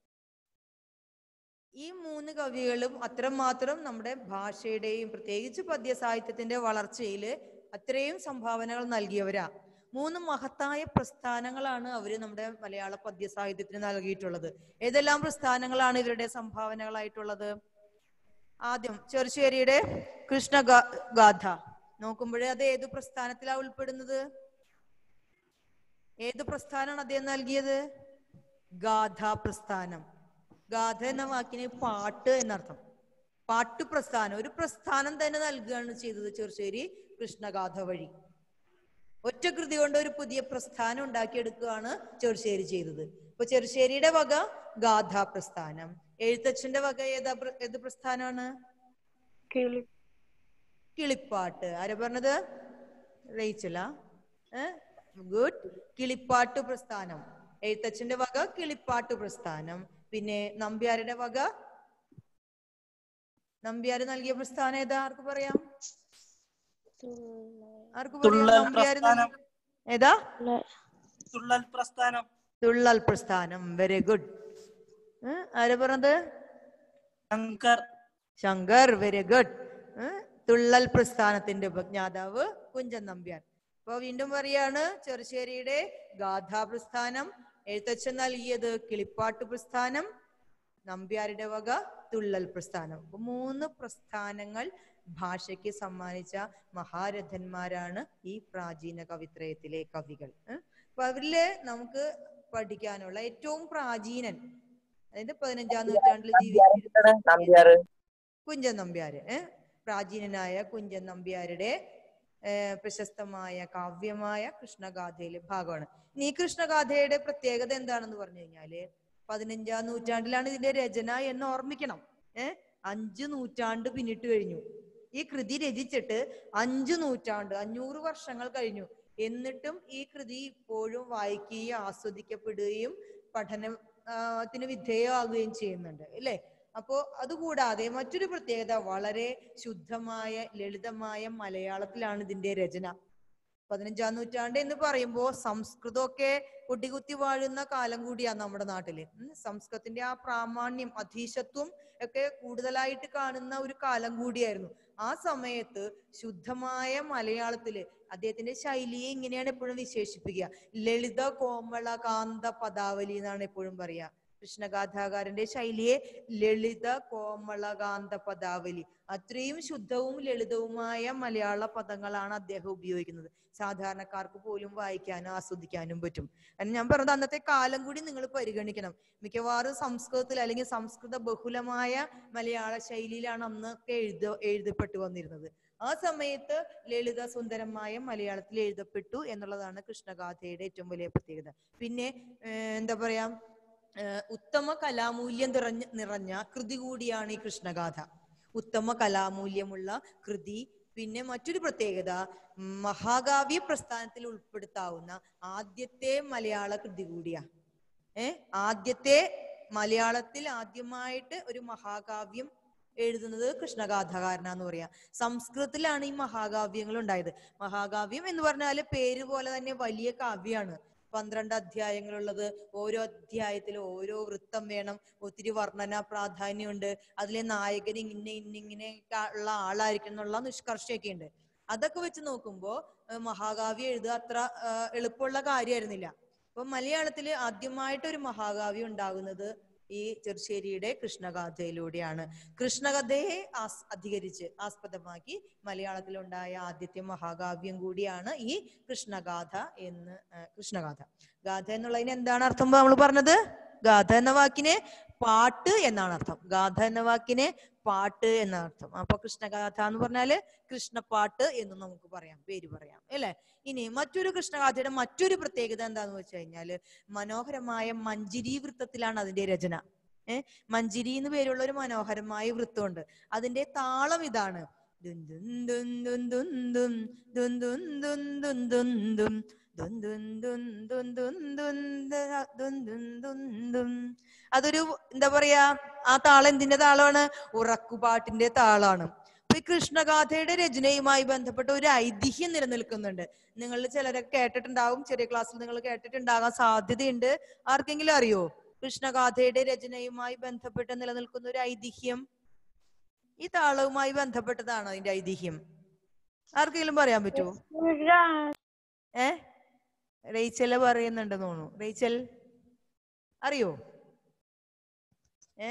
ഈ മൂന്ന് കവികളും അത്രമാത്രം നമ്മുടെ ഭാഷയുടെയും പ്രത്യേകിച്ച് പദ്യ സാഹിത്യത്തിന്റെ വളർച്ചയിൽ അത്രയും സംഭാവനകൾ നൽകിയവരാ മൂന്ന് മഹത്തായ പ്രസ്ഥാനങ്ങളാണ് അവര് നമ്മുടെ മലയാള പദ്യ സാഹിത്യത്തിന് നൽകിയിട്ടുള്ളത് ഏതെല്ലാം പ്രസ്ഥാനങ്ങളാണ് ഇവരുടെ സംഭാവനകളായിട്ടുള്ളത് ആദ്യം ചെറുശ്ശേരിയുടെ കൃഷ്ണ ഗാ- ഗാഥ നോക്കുമ്പോഴേ അത് ഏത് പ്രസ്ഥാനത്തിലാ ഉൾപ്പെടുന്നത് ഏത് പ്രസ്ഥാനമാണ് അദ്ദേഹം നൽകിയത് ഗാഥാ പ്രസ്ഥാനം ഗാഥ എന്ന വാക്കിന് പാട്ട് എന്നർത്ഥം പാട്ടു പ്രസ്ഥാനം ഒരു പ്രസ്ഥാനം തന്നെ നൽകുകയാണ് ചെയ്തത് ചെറുശ്ശേരി കൃഷ്ണഗാഥ വഴി ഒറ്റ കൃതി കൊണ്ട് ഒരു പുതിയ പ്രസ്ഥാനം ഉണ്ടാക്കിയെടുക്കുകയാണ് ചെറുശ്ശേരി ചെയ്തത് ഇപ്പൊ ചെറുശ്ശേരിയുടെ വക ഗാഥാ പ്രസ്ഥാനം എഴുത്തച്ഛന്റെ വക ഏതാ പ്ര- ഏത് പ്രസ്ഥാനമാണ് കിളിപ്പാട്ട് ആരാ പറഞ്ഞത് റേച്ചല ഗുഡ് കിളിപ്പാട്ട് പ്രസ്ഥാനം എഴുത്തച്ഛന്റെ വക കിളിപ്പാട്ട് പ്രസ്ഥാനം പിന്നെ നമ്പ്യാരുടെ വക നമ്പ്യാര് നൽകിയ പ്രസ്ഥാനം ഏതാ ആർക്ക് പറയാം ആർക്ക് പറയാം തുള്ളൽ നമ്പ്യാര് പ്രസ്ഥാനം. നൽകി- ഏതാ തുള്ളൽ പ്രസ്ഥാനം തുള്ളൽ പ്രസ്ഥാനം വെരി ഗുഡ് ആരാ പറഞ്ഞത് ശങ്കർ ശങ്കർ വെരി ഗുഡ് തുള്ളൽ പ്രസ്ഥാനത്തിന്റെ ഉപജ്ഞാതാവ് കുഞ്ചൻ നമ്പ്യാർ അപ്പൊ വീണ്ടും പറയാണ് ചെറുശ്ശേരിയുടെ ഗാഥാ പ്രസ്ഥാനം എഴുത്തച്ഛൻ നൽകിയത് കിളിപ്പാട്ട് പ്രസ്ഥാനം നമ്പ്യാരുടെ വക തുള്ളൽ പ്രസ്ഥാനം അപ്പൊ മൂന്ന് പ്രസ്ഥാനങ്ങൾ ഭാഷയ്ക്ക് സമ്മാനിച്ച മഹാരഥന്മാരാണ് ഈ പ്രാചീന കവിത്രയത്തിലെ കവികൾ ഏ? അപ്പൊ അവരില് നമുക്ക് പഠിക്കാനുള്ള ഏറ്റവും പ്രാചീനൻ അതായത് പതിനഞ്ചാം നൂറ്റാണ്ടിൽ ജീവിച്ചിരുന്ന നമ്പ്യാറ് കുഞ്ചൻ നമ്പ്യാര് ഏഹ് പ്രാചീനനായ കുഞ്ചൻ നമ്പ്യാരുടെ ഏഹ് പ്രശസ്തമായ കാവ്യമായ കൃഷ്ണഗാഥയിലെ ഭാഗമാണ് ഇനി ഈ കൃഷ്ണഗാഥയുടെ പ്രത്യേകത എന്താണെന്ന് പറഞ്ഞു കഴിഞ്ഞാല് പതിനഞ്ചാം നൂറ്റാണ്ടിലാണ് ഇതിന്റെ രചന എന്ന് ഓർമ്മിക്കണം ഏഹ് അഞ്ചു നൂറ്റാണ്ട് പിന്നിട്ട് കഴിഞ്ഞു ഈ കൃതി രചിച്ചിട്ട് അഞ്ചു നൂറ്റാണ്ട് അഞ്ഞൂറ് വർഷങ്ങൾ കഴിഞ്ഞു എന്നിട്ടും ഈ കൃതി ഇപ്പോഴും വായിക്കുകയും ആസ്വദിക്കപ്പെടുകയും പഠനം ആ, ത്തിന് വിധേയമാകുകയും ചെയ്യുന്നുണ്ട് അല്ലേ അപ്പോ അതുകൂടാതെ മറ്റൊരു പ്രത്യേകത വളരെ ശുദ്ധമായ ലളിതമായ മലയാളത്തിലാണ് ഇതിന്റെ രചന പതിനഞ്ചാം നൂറ്റാണ്ട് എന്ന് പറയുമ്പോൾ സംസ്കൃതമൊക്കെ കൊടികുത്തി വാഴുന്ന കാലം കൂടിയാണ് നമ്മുടെ നാട്ടില് ഉം. സംസ്കൃതത്തിന്റെ ആ പ്രാമാണ്യം അധീശത്വം ഒക്കെ കൂടുതലായിട്ട് കാണുന്ന ഒരു കാലം കൂടിയായിരുന്നു ആ സമയത്ത് ശുദ്ധമായ മലയാളത്തില് അദ്ദേഹത്തിന്റെ ശൈലിയെ ഇങ്ങനെയാണ് എപ്പോഴും വിശേഷിപ്പിക്കുക ലളിത കോമള കാന്ത പദാവലി എന്നാണ് എപ്പോഴും പറയാ കൃഷ്ണഗാഥാകാരന്റെ ശൈലിയെ ലളിത കോമളകാന്ത പദാവലി അത്രയും ശുദ്ധവും ലളിതവുമായ മലയാള പദങ്ങളാണ് അദ്ദേഹം ഉപയോഗിക്കുന്നത് സാധാരണക്കാർക്ക് പോലും വായിക്കാനും ആസ്വദിക്കാനും പറ്റും കാരണം ഞാൻ പറഞ്ഞത് അന്നത്തെ കാലം കൂടി നിങ്ങൾ പരിഗണിക്കണം മിക്കവാറും സംസ്കൃതത്തിൽ അല്ലെങ്കിൽ സംസ്കൃത ബഹുലമായ മലയാള ശൈലിയിലാണ് അന്നൊക്കെ എഴുത എഴുതപ്പെട്ടു വന്നിരുന്നത് ആ സമയത്ത് ലളിത സുന്ദരമായ മലയാളത്തിൽ എഴുതപ്പെട്ടു എന്നുള്ളതാണ് കൃഷ്ണഗാഥയുടെ ഏറ്റവും വലിയ പ്രത്യേകത പിന്നെ ഏർ എന്താ പറയാ ഏർ ഉത്തമ കലാമൂല്യം നിറഞ്ഞ നിറഞ്ഞ കൃതി കൂടിയാണ് ഈ കൃഷ്ണഗാഥ ഉത്തമ കലാമൂല്യമുള്ള കൃതി പിന്നെ മറ്റൊരു പ്രത്യേകത മഹാകാവ്യ പ്രസ്ഥാനത്തിൽ ഉൾപ്പെടുത്താവുന്ന ആദ്യത്തെ മലയാള കൃതി കൂടിയാ ഏ ആദ്യത്തെ മലയാളത്തിൽ ആദ്യമായിട്ട് ഒരു മഹാകാവ്യം എഴുതുന്നത് കൃഷ്ണഗാഥാകാരനാന്ന് പറയാ സംസ്കൃതത്തിലാണ് ഈ മഹാകാവ്യങ്ങൾ ഉണ്ടായത് മഹാകാവ്യം എന്ന് പറഞ്ഞാല് പേര് പോലെ തന്നെ വലിയ കാവ്യാണ് പന്ത്രണ്ട് അധ്യായങ്ങളുള്ളത് ഓരോ അധ്യായത്തിലും ഓരോ വൃത്തം വേണം ഒത്തിരി വർണ്ണന പ്രാധാന്യമുണ്ട് അതിലെ നായകൻ ഇങ്ങനെ ഇന്നിങ്ങനെ ഉള്ള ആളായിരിക്കും എന്നുള്ള നിഷ്കർഷയൊക്കെ ഉണ്ട് അതൊക്കെ വെച്ച് നോക്കുമ്പോ ഏർ മഹാകാവ്യം എഴുതുക അത്ര ഏർ എളുപ്പമുള്ള കാര്യമായിരുന്നില്ല അപ്പൊ മലയാളത്തില് ആദ്യമായിട്ട് ഒരു മഹാകാവ്യം ഉണ്ടാകുന്നത് ഈ ചെറുശ്ശേരിയുടെ കൃഷ്ണഗാഥയിലൂടെയാണ് കൃഷ്ണകഥയെ ആസ് അധികരിച്ച് ആസ്പദമാക്കി മലയാളത്തിലുണ്ടായ ആദ്യത്തെ മഹാകാവ്യം കൂടിയാണ് ഈ കൃഷ്ണഗാഥ എന്ന് ആ, കൃഷ്ണഗാഥ ഗാഥ എന്നുള്ളതിന് എന്താണ് അർത്ഥം നമ്മൾ പറഞ്ഞത് ഗാഥ എന്ന വാക്കിന് പാട്ട് എന്നാണ് അർത്ഥം ഗാഥ എന്ന വാക്കിന് പാട്ട് എന്നാണ് അർത്ഥം അപ്പൊ കൃഷ്ണഗാഥ എന്ന് പറഞ്ഞാല് കൃഷ്ണപ്പാട്ട് എന്ന് നമുക്ക് പറയാം പേര് പറയാം അല്ലെ ഇനി മറ്റൊരു കൃഷ്ണഗാഥയുടെ മറ്റൊരു പ്രത്യേകത എന്താന്ന് വെച്ച് കഴിഞ്ഞാല് മനോഹരമായ മഞ്ജിരി വൃത്തത്തിലാണ് അതിന്റെ രചന ഏഹ് മഞ്ജിരി എന്ന് പേരുള്ള ഒരു മനോഹരമായ വൃത്തമുണ്ട് അതിന്റെ താളം ഇതാണ് ദുൻ ദുൻ ദുൻ ദുൻ ദുൻ ദും, ദുൻ ദുൻ ദുൻ ദുൻ ദുൻ ദും, ദുൻ ദുൻ ദുൻ ദുൻ ദുൻ ദുൻ ദ- ദുൻ ദുൻ ദുൻ ദും. അതൊരു എന്താ പറയാ ആ താളം എന്തിന്റെ താളമാണ് ഉറക്കുപാട്ടിന്റെ താളാണ് അപ്പൊ ഈ കൃഷ്ണഗാഥയുടെ രചനയുമായി ബന്ധപ്പെട്ട ഒരു ഐതിഹ്യം നിലനിൽക്കുന്നുണ്ട് നിങ്ങൾ ചിലരൊക്കെ കേട്ടിട്ടുണ്ടാവും ചെറിയ ക്ലാസ്സിൽ നിങ്ങൾ കേട്ടിട്ടുണ്ടാകാൻ സാധ്യതയുണ്ട് ആർക്കെങ്കിലും അറിയോ കൃഷ്ണഗാഥയുടെ രചനയുമായി ബന്ധപ്പെട്ട് നിലനിൽക്കുന്ന ഒരു ഐതിഹ്യം ഈ താളവുമായി ബന്ധപ്പെട്ടതാണ് അതിന്റെ ഐതിഹ്യം ആർക്കെങ്കിലും പറയാൻ പറ്റുമോ ഏ റേച്ചല് പറയുന്നുണ്ടെന്ന് തോന്നുന്നു റേച്ചൽ അറിയോ ഏ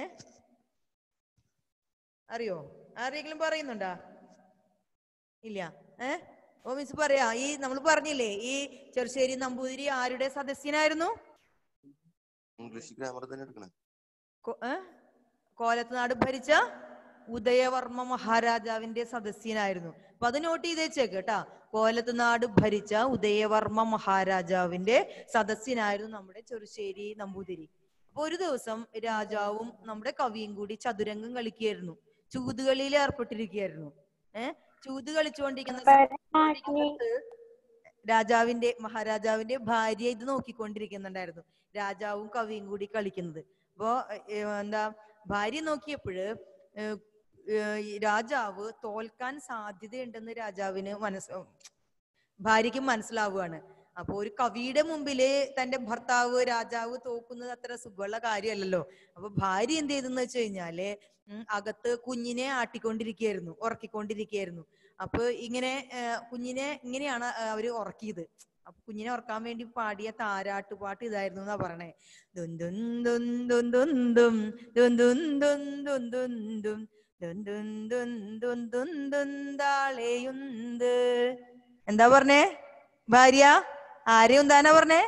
അറിയോ ആരെങ്കിലും പറയുന്നുണ്ടാ ഇല്ല ഏ ഓ മിസ് പറയാ ഈ നമ്മൾ പറഞ്ഞില്ലേ ഈ ചെറുശ്ശേരി നമ്പൂതിരി ആരുടെ സദസ്യനായിരുന്നു ഇംഗ്ലീഷ് ഗ്രാമർ തന്നെ എടുക്കണേ കൊ- ഏ? കോലത്തുനാട് ഭരിച്ച ഉദയവർമ്മ മഹാരാജാവിന്റെ സദസ്യനായിരുന്നു അപ്പൊ അത് നോട്ട് ചെയ്ത് വെച്ചേക്ക് കേട്ടാ കോലത്തുനാട് ഭരിച്ച ഉദയവർമ്മ മഹാരാജാവിന്റെ സദസ്യനായിരുന്നു നമ്മുടെ ചെറുശ്ശേരി നമ്പൂതിരി അപ്പൊ ഒരു ദിവസം രാജാവും നമ്മുടെ കവിയും കൂടി ചതുരംഗം കളിക്കുകയായിരുന്നു ചൂതുകളിയിൽ ഏർപ്പെട്ടിരിക്കുകയായിരുന്നു ഏഹ് ചൂത് കളിച്ചുകൊണ്ടിരിക്കുന്ന സമയത്ത് രാജാവിന്റെ മഹാരാജാവിന്റെ ഭാര്യ ഇത് നോക്കിക്കൊണ്ടിരിക്കുന്നുണ്ടായിരുന്നു രാജാവും കവിയും കൂടി കളിക്കുന്നത് അപ്പോ ഏർ എന്താ ഭാര്യ നോക്കിയപ്പോഴ് ഏർ ഏർ ഈ രാജാവ് തോൽക്കാൻ സാധ്യതയുണ്ടെന്ന് രാജാവിന് മനസ് ഭാര്യയ്ക്ക് മനസ്സിലാവുകയാണ് അപ്പൊ ഒരു കവിയുടെ മുമ്പില് തന്റെ ഭർത്താവ് രാജാവ് തോക്കുന്നത് അത്ര സുഖമുള്ള കാര്യമല്ലല്ലോ അപ്പൊ ഭാര്യ എന്ത് ചെയ്തെന്ന് വെച്ച് കഴിഞ്ഞാല് ഉം, അകത്ത് കുഞ്ഞിനെ ആട്ടിക്കൊണ്ടിരിക്കുകയായിരുന്നു ഉറക്കിക്കൊണ്ടിരിക്കുകയായിരുന്നു അപ്പൊ ഇങ്ങനെ ഏർ കുഞ്ഞിനെ ഇങ്ങനെയാണ് ആ, അവര് ഉറക്കിയത് അപ്പൊ കുഞ്ഞിനെ ഉറക്കാൻ വേണ്ടി പാടിയ താരാട്ടുപാട്ട് ഇതായിരുന്നു എന്നാ പറയണേ ദുൻ ദുൻ ദുൻ ദുൻ ദുൻ ദും, ദുൻ ദുൻ ദുൻ ദുൻ ദുൻ ദും, ദുൻ ദുൻ ദുൻ ദുൻ ദുൻ ദുൻ താളെയുന്ത്. എന്താ പറഞ്ഞേ ഭാര്യ ആരെ ഉന്താനാ പറഞ്ഞേ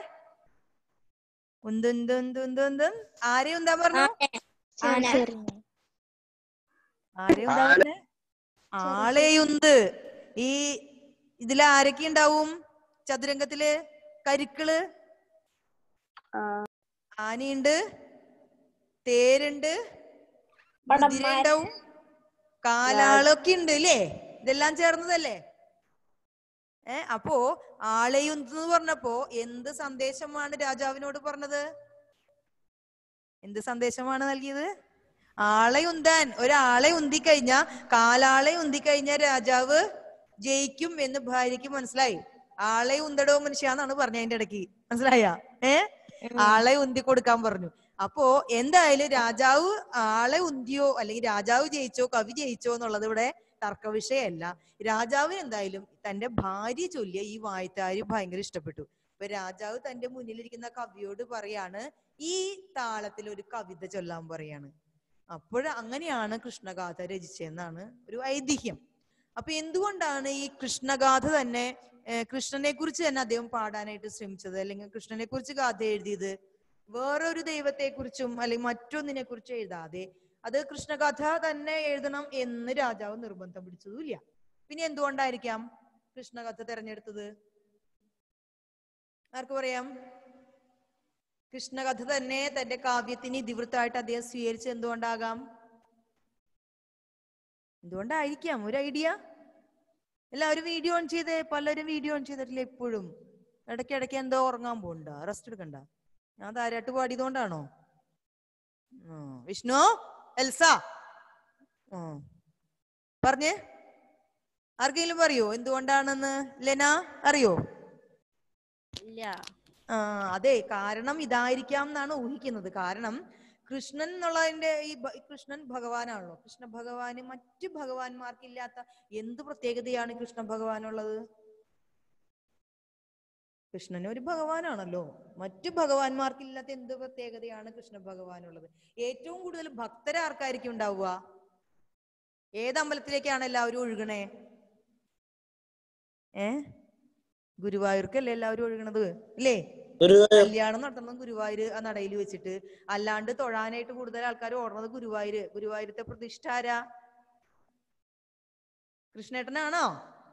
ഉന്തുന്തുന്തുന്തുന്തും ആരെ ഉന്താ പറഞ്ഞു ചെറുചെറിഞ്ഞ് ആരെ ഉന്താ പറഞ്ഞേ ആളെയുന്ത് ഈ ഇതിൽ ആരൊക്കെ ഉണ്ടാവും ചതുരംഗത്തില് കരുക്കള് ആനയുണ്ട് തേരുണ്ട് കുതിര ഉണ്ടാവും കാലാളൊക്കെ ഉണ്ട് ഇല്ലേ ഇതെല്ലാം ചേർന്നതല്ലേ ഏ അപ്പോ ആളെയുന്തെന്ന് പറഞ്ഞപ്പോ എന്ത് സന്ദേശമാണ് രാജാവിനോട് പറഞ്ഞത് എന്ത് സന്ദേശമാണ് നൽകിയത് ആളെ ഉന്താൻ ഒരാളെ ഉന്തിക്കഴിഞ്ഞ കാലാളെ ഉന്തിക്കഴിഞ്ഞ രാജാവ് ജയിക്കും എന്ന് ഭാര്യയ്ക്ക് മനസ്സിലായി ആളെ ഉന്തടോ മനുഷ്യാന്നാണ് പറഞ്ഞ അതിന്റെ ഇടയ്ക്ക് മനസ്സിലായ ഏ ആളെ ഉന്തി കൊടുക്കാൻ പറഞ്ഞു അപ്പോ എന്തായാലും രാജാവ് ആളെ ഉന്തിയോ അല്ലെങ്കിൽ രാജാവ് ജയിച്ചോ കവി ജയിച്ചോ എന്നുള്ളത് ഇവിടെ തർക്ക വിഷയമല്ല രാജാവിന് എന്തായാലും തന്റെ ഭാര്യ ചൊല്ലിയ ഈ വായ്ത്താരി ഭയങ്കര ഇഷ്ടപ്പെട്ടു അപ്പൊ രാജാവ് തന്റെ മുന്നിലിരിക്കുന്ന കവിയോട് പറയാണ് ഈ താളത്തിൽ ഒരു കവിത ചൊല്ലാൻ പറയാണ് അപ്പോൾ അങ്ങനെയാണ് കൃഷ്ണഗാഥ രചിച്ചതെന്നാണ് ഒരു ഐതിഹ്യം അപ്പൊ എന്തുകൊണ്ടാണ് ഈ കൃഷ്ണഗാഥ തന്നെ ഏർ കൃഷ്ണനെ കുറിച്ച് തന്നെ അദ്ദേഹം പാടാനായിട്ട് ശ്രമിച്ചത് അല്ലെങ്കിൽ കൃഷ്ണനെ കുറിച്ച് ഗാഥ എഴുതിയത് വേറൊരു ദൈവത്തെ കുറിച്ചും അല്ലെങ്കിൽ മറ്റൊന്നിനെ കുറിച്ചും എഴുതാതെ അത് കൃഷ്ണകഥ തന്നെ എഴുതണം എന്ന് രാജാവ് നിർബന്ധം പിടിച്ചതുമില്ല പിന്നെ എന്തുകൊണ്ടായിരിക്കാം കൃഷ്ണകഥ തെരഞ്ഞെടുത്തത് ആർക്ക് പറയാം കൃഷ്ണകഥ തന്നെ തന്റെ കാവ്യത്തിന് ഇതിവൃത്തമായിട്ട് അദ്ദേഹം സ്വീകരിച്ചത് എന്തുകൊണ്ടാകാം എന്തുകൊണ്ടായിരിക്കാം ഒരു ഐഡിയ എല്ലാവരും വീഡിയോ ഓൺ ചെയ്തേ പലരും വീഡിയോ ഓൺ ചെയ്തിട്ടില്ല എപ്പോഴും ഇടയ്ക്കിടയ്ക്ക് എന്തോ ഉറങ്ങാൻ പോണ്ട റെസ്റ്റ് എടുക്കണ്ട ഞാൻ താരാട്ട് പാടിയതുകൊണ്ടാണോ ആ, വിഷ്ണു എൽസ ആ പറഞ്ഞേ ആർക്കെങ്കിലും പറയോ എന്തുകൊണ്ടാണെന്ന് ലെന അറിയോ ഇല്ല ആ അതെ കാരണം ഇതായിരിക്കാം എന്നാണ് ഊഹിക്കുന്നത് കാരണം കൃഷ്ണൻ എന്നുള്ളതിന്റെ ഈ ഭ- കൃഷ്ണൻ ഭഗവാനാണല്ലോ കൃഷ്ണ ഭഗവാന് മറ്റു ഭഗവാന്മാർക്കില്ലാത്ത എന്ത് പ്രത്യേകതയാണ് കൃഷ്ണ ഭഗവാനുള്ളത് കൃഷ്ണൻ ഒരു ഭഗവാനാണല്ലോ മറ്റു ഭഗവാന്മാർക്കില്ലാത്ത എന്ത് പ്രത്യേകതയാണ് കൃഷ്ണ ഭഗവാനുള്ളത് ഏറ്റവും കൂടുതൽ ഭക്തരെ ആർക്കായിരിക്കും ഉണ്ടാവുക ഏത് അമ്പലത്തിലേക്കാണ് എല്ലാവരും ഒഴുകണേ ഏ ഗുരുവായൂർക്കല്ലേ എല്ലാവരും ഒഴുകണത് ഇല്ലേ കല്യാണം നടത്തുന്നത് ഗുരുവായൂര് ആ നടയിൽ വെച്ചിട്ട് അല്ലാണ്ട് തൊഴാനായിട്ട് കൂടുതൽ ആൾക്കാർ ഓടുന്നത് ഗുരുവായൂര് ഗുരുവായൂരത്തെ പ്രതിഷ്ഠ ആരാ കൃഷ്ണേട്ടനാണോ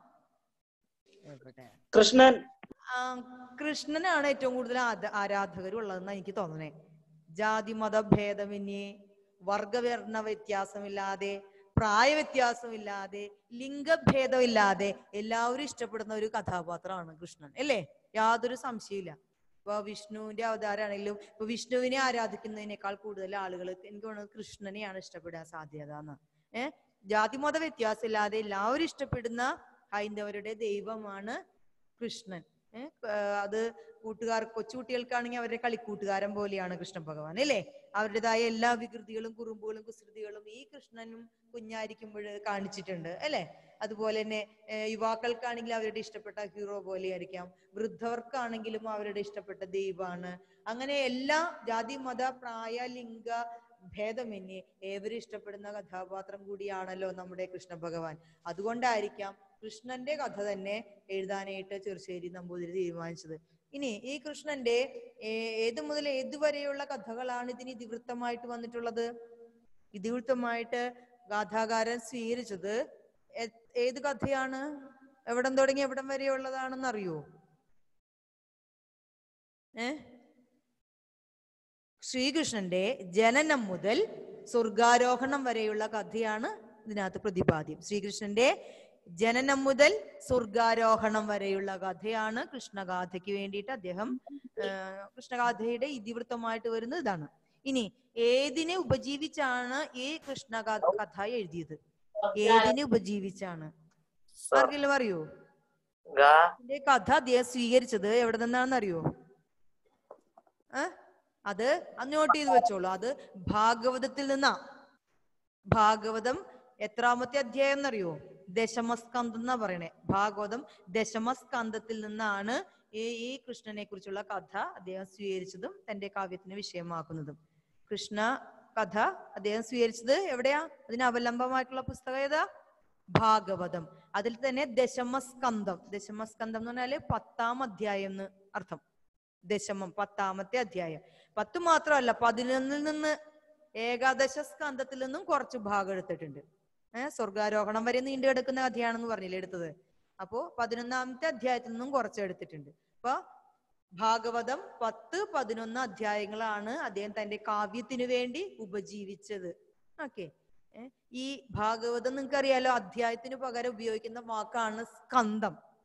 എവിടെ കൃഷ്ണൻ ആ, കൃഷ്ണനാണ് ഏറ്റവും കൂടുതൽ ആദ- ആരാധകരുള്ളതെന്ന് എനിക്ക് തോന്നണേ ജാതി മത ഭേദമന്യേ വർഗവർണ്ണ വ്യത്യാസമില്ലാതെ പ്രായ വ്യത്യാസമില്ലാതെ ലിംഗഭേദമില്ലാതെ എല്ലാവരും ഇഷ്ടപ്പെടുന്ന ഒരു കഥാപാത്രമാണ് കൃഷ്ണൻ അല്ലേ യാതൊരു സംശയമില്ല ഇപ്പൊ വിഷ്ണുവിന്റെ അവതാരമാണെങ്കിലും ഇപ്പൊ വിഷ്ണുവിനെ ആരാധിക്കുന്നതിനേക്കാൾ കൂടുതൽ ആളുകൾ എനിക്ക് തോന്നുന്നത് കൃഷ്ണനെയാണ് ഇഷ്ടപ്പെടാൻ സാധ്യത എന്ന് ഏഹ് ജാതിമത വ്യത്യാസമില്ലാതെ എല്ലാവരും ഇഷ്ടപ്പെടുന്ന ഹൈന്ദവരുടെ ദൈവമാണ് കൃഷ്ണൻ ഏഹ് അത് കൂട്ടുകാർ കൊച്ചുകുട്ടികൾക്കാണെങ്കിൽ അവരുടെ കളിക്കൂട്ടുകാരൻ പോലെയാണ് കൃഷ്ണ ഭഗവാൻ അല്ലേ അവരുടേതായ എല്ലാ വികൃതികളും കുറുമ്പുകളും കുസൃതികളും ഈ കൃഷ്ണനും കുഞ്ഞായിരിക്കുമ്പോൾ കാണിച്ചിട്ടുണ്ട് അല്ലെ അതുപോലെ തന്നെ ഏഹ് യുവാക്കൾക്കാണെങ്കിൽ അവരുടെ ഇഷ്ടപ്പെട്ട ഹീറോ പോലെയായിരിക്കാം വൃദ്ധവർക്കാണെങ്കിലും അവരുടെ ഇഷ്ടപ്പെട്ട ദൈവമാണ് അങ്ങനെ എല്ലാ ജാതി മത പ്രായ ലിംഗ ഭേദമന്യേ ഏവരും ഇഷ്ടപ്പെടുന്ന കഥാപാത്രം കൂടിയാണല്ലോ നമ്മുടെ കൃഷ്ണ ഭഗവാൻ അതുകൊണ്ടായിരിക്കാം കൃഷ്ണന്റെ കഥ തന്നെ എഴുതാനായിട്ട് ചെറുശ്ശേരി നമ്പൂതിരി തീരുമാനിച്ചത് ഇനി ഈ കൃഷ്ണന്റെ ഏ- ഏത് മുതൽ ഏത് വരെയുള്ള കഥകളാണ് ഇതിന് ഇതിവൃത്തമായിട്ട് വന്നിട്ടുള്ളത് ഇതിവൃത്തമായിട്ട് ഗാഥാകാരൻ സ്വീകരിച്ചത് എ- ഏത് കഥയാണ് എവിടം തുടങ്ങി എവിടം വരെയുള്ളതാണെന്ന് അറിയോ ഏ ശ്രീകൃഷ്ണന്റെ ജനനം മുതൽ സ്വർഗാരോഹണം വരെയുള്ള കഥയാണ് ഇതിനകത്ത് പ്രതിപാദ്യം ശ്രീകൃഷ്ണന്റെ ജനനം മുതൽ സ്വർഗാരോഹണം വരെയുള്ള കഥയാണ് കൃഷ്ണഗാഥയ്ക്ക് വേണ്ടിയിട്ട് അദ്ദേഹം ആ, കൃഷ്ണഗാഥയുടെ ഇതിവൃത്തമായിട്ട് വരുന്നത് ഇതാണ് ഇനി ഏതിനെ ഉപജീവിച്ചാണ് ഈ കൃഷ്ണഗാഥ കഥ എഴുതിയത് ഏതിനെ ഉപജീവിച്ചാണ് ആർക്കെങ്കിലും അറിയോ ഗ ഇതിന്റെ കഥ അദ്ദേഹം സ്വീകരിച്ചത് എവിടെ നിന്നാണെന്ന് അറിയോ ഏ അത് അത് നോട്ട് ചെയ്ത് വെച്ചോളൂ അത് ഭാഗവതത്തിൽ നിന്നാ ഭാഗവതം എത്രാമത്തെ അധ്യായം എന്നറിയോ ദശമസ്കന്ധം എന്നാ പറയണേ ഭാഗവതം ദശമസ്കന്ധത്തിൽ നിന്നാണ് ഈ ഈ കൃഷ്ണനെ കുറിച്ചുള്ള കഥ അദ്ദേഹം സ്വീകരിച്ചതും തന്റെ കാവ്യത്തിന് വിഷയമാക്കുന്നതും കൃഷ്ണ കഥ അദ്ദേഹം സ്വീകരിച്ചത് എവിടെയാ അതിന് അവലംബമായിട്ടുള്ള പുസ്തകം ഏതാ ഭാഗവതം അതിൽ തന്നെ ദശമസ്കന്ധം ദശമസ്കന്ധം എന്ന് പറഞ്ഞാല് പത്താം അധ്യായം എന്ന് അർത്ഥം ദശമം പത്താമത്തെ അധ്യായം പത്ത് മാത്രമല്ല പതിനൊന്നിൽ നിന്ന് ഏകാദശ സ്കന്ധത്തിൽ നിന്നും കുറച്ച് ഭാഗം എടുത്തിട്ടുണ്ട് ഏഹ് സ്വർഗാരോഹണം വരെ നീണ്ടു കിടക്കുന്ന കഥയാണെന്ന് പറഞ്ഞില്ലേ എടുത്തത് അപ്പോ പതിനൊന്നാമത്തെ അധ്യായത്തിൽ നിന്നും കുറച്ച് എടുത്തിട്ടുണ്ട് അപ്പൊ ഭാഗവതം പത്ത് പതിനൊന്ന് അധ്യായങ്ങളാണ് അദ്ദേഹം തന്റെ കാവ്യത്തിനു വേണ്ടി ഉപജീവിച്ചത് ഓക്കെ ഈ ഭാഗവതം നിങ്ങൾക്ക് അറിയാലോ അധ്യായത്തിന് പകരം ഉപയോഗിക്കുന്ന വാക്കാണ് സ്കന്ധം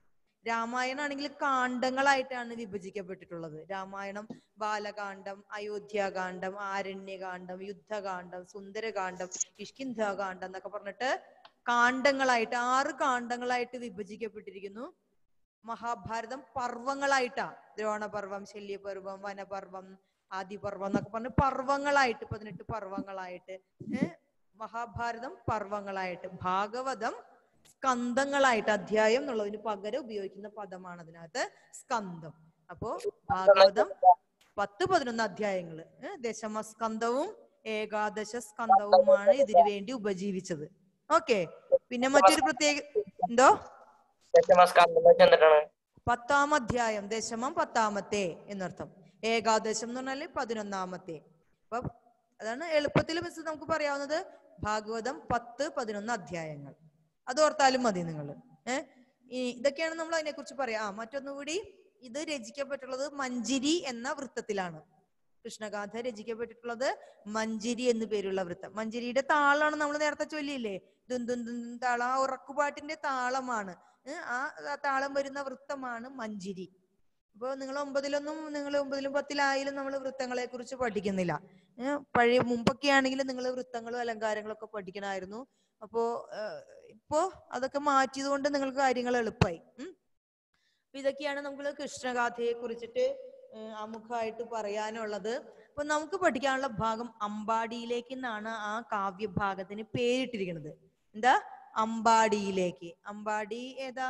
രാമായണം ആണെങ്കിൽ കാണ്ഡങ്ങളായിട്ടാണ് വിഭജിക്കപ്പെട്ടിട്ടുള്ളത് രാമായണം ബാലകാന്ഡം അയോധ്യാകാന്ഡം ആരണ്യകാന്ഡം യുദ്ധകാന്ഡം സുന്ദരകാന്ഡം കിഷ്കിന്ധാകാന്ഡം എന്നൊക്കെ പറഞ്ഞിട്ട് കാണ്ഡങ്ങളായിട്ട് ആറ് കാണ്ഡങ്ങളായിട്ട് വിഭജിക്കപ്പെട്ടിരിക്കുന്നു മഹാഭാരതം പർവങ്ങളായിട്ടാ ദ്രോണപർവം ശല്യപർവം വനപർവം ആദിപർവം എന്നൊക്കെ പറഞ്ഞ് പർവങ്ങളായിട്ട് പതിനെട്ട് പർവങ്ങളായിട്ട് ഏഹ് മഹാഭാരതം പർവങ്ങളായിട്ട് ഭാഗവതം സ്കന്ധങ്ങളായിട്ട് അധ്യായം എന്നുള്ളതിന് പകരം ഉപയോഗിക്കുന്ന പദമാണ് അതിനകത്ത് സ്കന്ധം അപ്പോ ഭാഗവതം പത്ത് പതിനൊന്ന് അധ്യായങ്ങള് ഏഹ് ദശമസ്കന്ധവും ഏകാദശ സ്കന്ധവുമാണ് ഇതിനു വേണ്ടി ഉപജീവിച്ചത് ഓക്കെ പിന്നെ മറ്റൊരു പ്രത്യേക എന്തോ ദശമസ്കാന്തം ചെന്നിട്ടാണ് പത്താം അധ്യായം ദശമം പത്താമത്തെ എന്നർത്ഥം ഏകാദശം എന്ന് പറഞ്ഞാല് പതിനൊന്നാമത്തെ അപ്പൊ അതാണ് എളുപ്പത്തിൽ മിസ് നമുക്ക് പറയാവുന്നത് ഭാഗവതം പത്ത് പതിനൊന്ന് അധ്യായങ്ങൾ അത് ഓർത്താലും മതി നിങ്ങൾ ഏഹ് ഇതൊക്കെയാണ് നമ്മൾ അതിനെ കുറിച്ച് പറയാം ആ മറ്റൊന്നുകൂടി ഇത് രചിക്കപ്പെട്ടുള്ളത് മഞ്ചിരി എന്ന വൃത്തത്തിലാണ് കൃഷ്ണഗാഥ രചിക്കപ്പെട്ടിട്ടുള്ളത് മഞ്ചിരി എന്ന് പേരുള്ള വൃത്തം മഞ്ചിരിയുടെ താളമാണ് നമ്മൾ നേരത്തെ ചൊല്ലിയില്ലേ ദും ദും ദും ദും താളം ആ ഉറക്കുപാട്ടിന്റെ താളമാണ് ഏഹ് ആ ആ താളം വരുന്ന വൃത്തമാണ് മഞ്ചിരി അപ്പൊ നിങ്ങൾ ഒമ്പതിലൊന്നും നിങ്ങൾ ഒമ്പതിലും പത്തിലായാലും നമ്മൾ വൃത്തങ്ങളെ കുറിച്ച് പഠിക്കുന്നില്ല ഏഹ് പഴയ മുമ്പൊക്കെ ആണെങ്കിൽ നിങ്ങൾ വൃത്തങ്ങളും അലങ്കാരങ്ങളും ഒക്കെ പഠിക്കണമായിരുന്നു അപ്പോ ഏഹ് ഇപ്പോ അതൊക്കെ മാറ്റിയത് കൊണ്ട് നിങ്ങൾക്ക് കാര്യങ്ങൾ എളുപ്പമായി ഉം അപ്പൊ ഇതൊക്കെയാണ് നമുക്ക് കൃഷ്ണഗാഥയെ കുറിച്ചിട്ട് ഏഹ് ആമുഖമായിട്ട് പറയാനുള്ളത് അപ്പൊ നമുക്ക് പഠിക്കാനുള്ള ഭാഗം അമ്പാടിയിലേക്ക് എന്നാണ് ആ കാവ്യഭാഗത്തിന് പേരിട്ടിരിക്കുന്നത് എന്താ അമ്പാടിയിലേക്ക് അമ്പാടി ഏതാ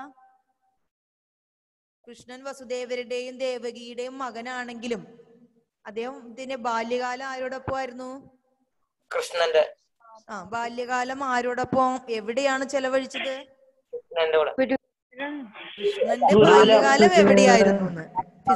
കൃഷ്ണൻ വസുദേവരുടെയും ദേവകിയുടെയും മകനാണെങ്കിലും അദ്ദേഹം ഇതിന്റെ ബാല്യകാലം ആരോടൊപ്പമായിരുന്നു കൃഷ്ണന്റെ ആ ബാല്യകാലം ആരോടൊപ്പം എവിടെയാണ് ചെലവഴിച്ചത് കൃഷ്ണന്റെ കൂടെ കൃഷ്ണന്റെ ബാല്യകാലം എവിടെയായിരുന്നു എന്ന്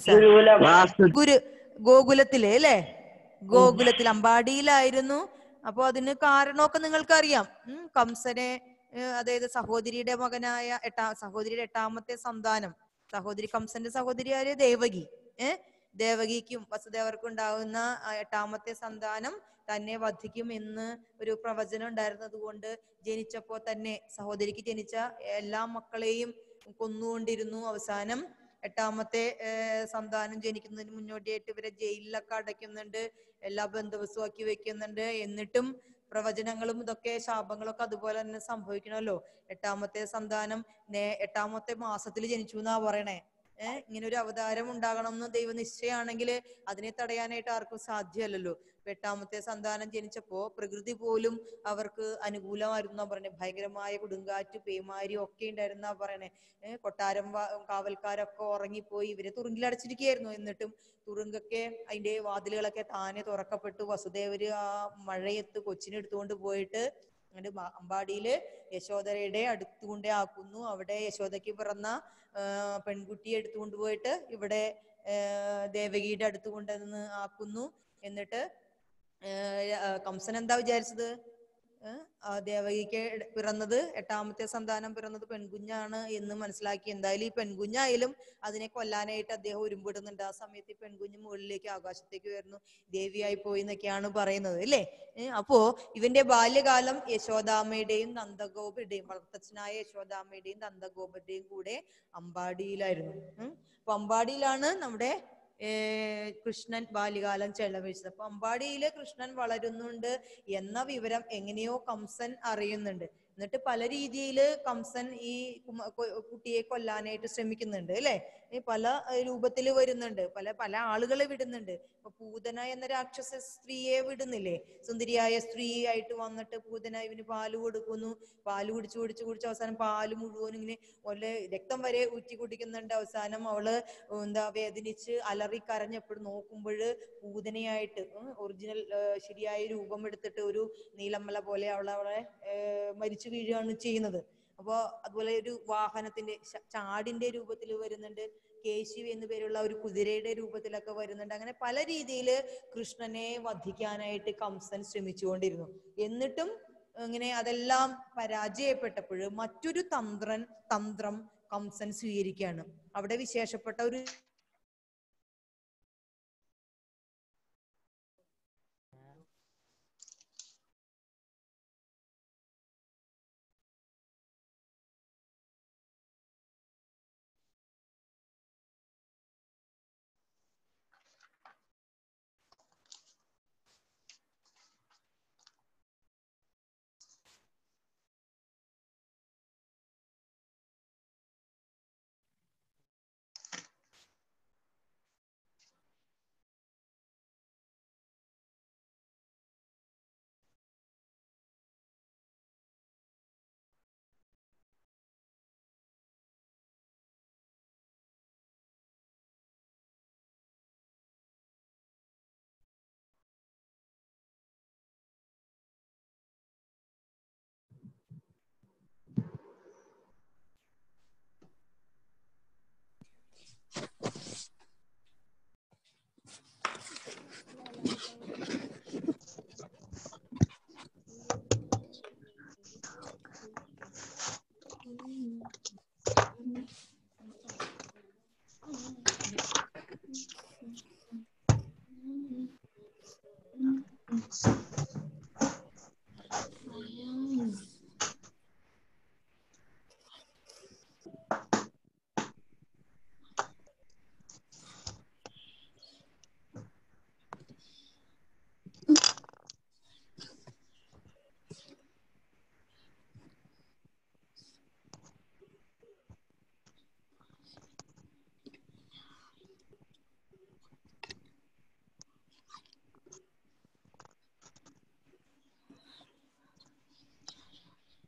ഫിസ. ഗുരു ഗോകുലത്തിലെ അല്ലേ ഗോകുലത്തിൽ അമ്പാടിയിലായിരുന്നു അപ്പൊ അതിന് കാരണമൊക്കെ നിങ്ങൾക്കറിയാം ഉം കംസനെ ഏഹ് അതായത് സഹോദരിയുടെ മകനായ എട്ടാ സഹോദരിയുടെ എട്ടാമത്തെ സന്താനം സഹോദരി കംസന്റെ സഹോദരി ആര് ദേവകി ഏഹ് ദേവകിക്കും വസുദേവർക്കും ഉണ്ടാകുന്ന ആ എട്ടാമത്തെ സന്താനം തന്നെ വധിക്കും എന്ന് ഒരു പ്രവചനം ഉണ്ടായിരുന്നത് കൊണ്ട് ജനിച്ചപ്പോ തന്നെ സഹോദരിക്ക് ജനിച്ച എല്ലാ മക്കളെയും കൊന്നുകൊണ്ടിരുന്നു അവസാനം എട്ടാമത്തെ ഏർ സന്താനം ജനിക്കുന്നതിന് മുന്നോടിയായിട്ട് ഇവരെ ജയിലിലൊക്കെ അടയ്ക്കുന്നുണ്ട് എല്ലാ ബന്ധുവസുമാക്കി വെക്കുന്നുണ്ട് എന്നിട്ടും പ്രവചനങ്ങളും ഇതൊക്കെ ശാപങ്ങളൊക്കെ അതുപോലെ തന്നെ സംഭവിക്കണമല്ലോ എട്ടാമത്തെ സന്താനം നേ എട്ടാമത്തെ മാസത്തിൽ ജനിച്ചു എന്നാ പറയണേ ഏഹ് ഇങ്ങനെ ഒരു അവതാരം ഉണ്ടാകണം എന്ന് ദൈവ നിശ്ചയാണെങ്കിൽ അതിനെ തടയാനായിട്ട് ആർക്കും സാധ്യമല്ലല്ലോ ഇപ്പൊ എട്ടാമത്തെ സന്താനം ജനിച്ചപ്പോ പ്രകൃതി പോലും അവർക്ക് അനുകൂലമായിരുന്നു പറയണേ ഭയങ്കരമായ കൊടുങ്കാറ്റ് പേമാരി ഒക്കെ ഉണ്ടായിരുന്നാ പറയണേ ഏഹ് കൊട്ടാരം വാ- കാവൽക്കാരൊക്കെ ഉറങ്ങിപ്പോയി ഇവരെ തുറുങ്കിലടച്ചിരിക്കുകയായിരുന്നു എന്നിട്ടും തുറുങ്കൊക്കെ അതിന്റെ വാതിലുകളൊക്കെ താനെ തുറക്കപ്പെട്ടു വസുദേവര് ആ മഴയത്ത് കൊച്ചിനെ എടുത്തുകൊണ്ട് പോയിട്ട് അങ്ങോട്ട് മ- അമ്പാടിയില് യശോദരയുടെ അടുത്തുകൊണ്ടേ ആക്കുന്നു അവിടെ യശോദയ്ക്ക് പിറന്ന ആ, പെൺകുട്ടിയെ എടുത്തുകൊണ്ട് പോയിട്ട് ഇവിടെ ആ, ദേവകിയുടെ അടുത്ത് കൊണ്ടുവന്ന് ആക്കുന്നു എന്നിട്ട് ഏർ, ആ, കംസൻ എന്താ വിചാരിച്ചത് ഏഹ് ആ ദേവകിക്ക് ഇട- പിറന്നത് എട്ടാമത്തെ സന്താനം പിറന്നത് പെൺകുഞ്ഞാണ് എന്ന് മനസ്സിലാക്കി എന്തായാലും ഈ പെൺകുഞ്ഞായാലും അതിനെ കൊല്ലാനായിട്ട് അദ്ദേഹം ഒരുമ്പിടുന്നുണ്ട് ആ സമയത്ത് ഈ പെൺകുഞ്ഞ് മുകളിലേക്ക് ആകാശത്തേക്ക് വരുന്നു ദേവിയായി പോയി എന്നൊക്കെയാണ് പറയുന്നത് അല്ലേ ഏഹ് അപ്പോ ഇവന്റെ ബാല്യകാലം യശോദാമ്മയുടെയും നന്ദഗോപയുടെയും വളർത്തച്ഛനായ യശോദാമ്മയുടെയും നന്ദഗോപരുടെയും കൂടെ അമ്പാടിയിലായിരുന്നു ഉം. അപ്പൊ അമ്പാടിയിലാണ് നമ്മുടെ ഏർ കൃഷ്ണൻ ബാല്യകാലം ചെലവഴിച്ചത് അപ്പൊ അമ്പാടിയില് കൃഷ്ണൻ വളരുന്നുണ്ട് എന്ന വിവരം എങ്ങനെയോ കംസൻ അറിയുന്നുണ്ട് എന്നിട്ട് പല രീതിയില് കംസൻ ഈ കുമ- കൊ- കുട്ടിയെ കൊല്ലാനായിട്ട് ശ്രമിക്കുന്നുണ്ട് അല്ലെ ഈ പല ഏർ രൂപത്തില് വരുന്നുണ്ട് പല പല ആളുകളെ വിടുന്നുണ്ട് ഇപ്പൊ പൂതന എന്ന രാക്ഷസ സ്ത്രീയെ വിടുന്നില്ലേ സുന്ദരിയായ സ്ത്രീ ആയിട്ട് വന്നിട്ട് പൂതന ഇവന് പാല് കൊടുക്കുന്നു പാല് കുടിച്ചു കുടിച്ചു കുടിച്ച് അവസാനം പാല് മുഴുവനും ഇങ്ങനെ ഒലെ രക്തം വരെ ഊറ്റി കുടിക്കുന്നുണ്ട് അവസാനം അവള് എന്താ വേദനിച്ച് അലറി കരഞ്ഞപ്പോഴും നോക്കുമ്പോൾ പൂതനയായിട്ട് ഒറിജിനൽ ശരിയായ രൂപം എടുത്തിട്ട് ഒരു നീലമ്മല പോലെ അവളെ അവളെ ഏർ മരിച്ചു വീഴുകയാണ് ചെയ്യുന്നത് അപ്പോ അതുപോലെ ഒരു വാഹനത്തിന്റെ ശ- ചാടിന്റെ രൂപത്തിൽ വരുന്നുണ്ട് കേശി എന്ന് പേരുള്ള ഒരു കുതിരയുടെ രൂപത്തിലൊക്കെ വരുന്നുണ്ട് അങ്ങനെ പല രീതിയിൽ കൃഷ്ണനെ വധിക്കാനായിട്ട് കംസൻ ശ്രമിച്ചുകൊണ്ടിരുന്നു എന്നിട്ടും ഇങ്ങനെ അതെല്ലാം പരാജയപ്പെട്ടപ്പോൾ മറ്റൊരു തന്ത്രൻ തന്ത്രം കംസൻ സ്വീകരിക്കുകയാണ് അവിടെ വിശേഷപ്പെട്ട ഒരു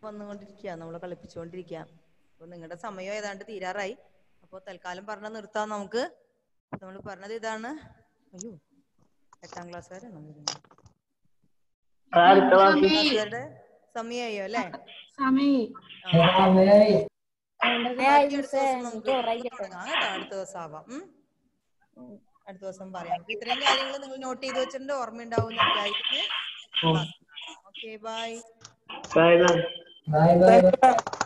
വന്നുകൊണ്ടിരിക്കുക നമ്മളെ കളിപ്പിച്ചുകൊണ്ടിരിക്കുക അപ്പൊ നിങ്ങളുടെ സമയം ഏതാണ്ട് തീരാറായി അപ്പോൾ തൽക്കാലം പറഞ്ഞ നിർത്താം നമുക്ക് നമ്മൾ പറഞ്ഞത് ഇതാണ് അയ്യോ എട്ടാം ക്ലാസ്സുകാരാണോ വരുന്നത് ക്ലാസ്സുകാരുടെ സമയമായോ അല്ലേ ആ. ബാക്കി അടുത്ത ദിവസം നമുക്ക് തുടങ്ങാം കേട്ടോ അടുത്ത ദിവസം ആവാം ഉം? അടുത്ത ദിവസം പറയാം അപ്പൊ ഇത്രയും കാര്യങ്ങൾ നിങ്ങൾ നോട്ട് ചെയ്ത് വെച്ചിട്ടുണ്ട് ഓർമ്മയുണ്ടാവും എന്ന് വിചാരിക്കുന്നു okay bye bye bye thank U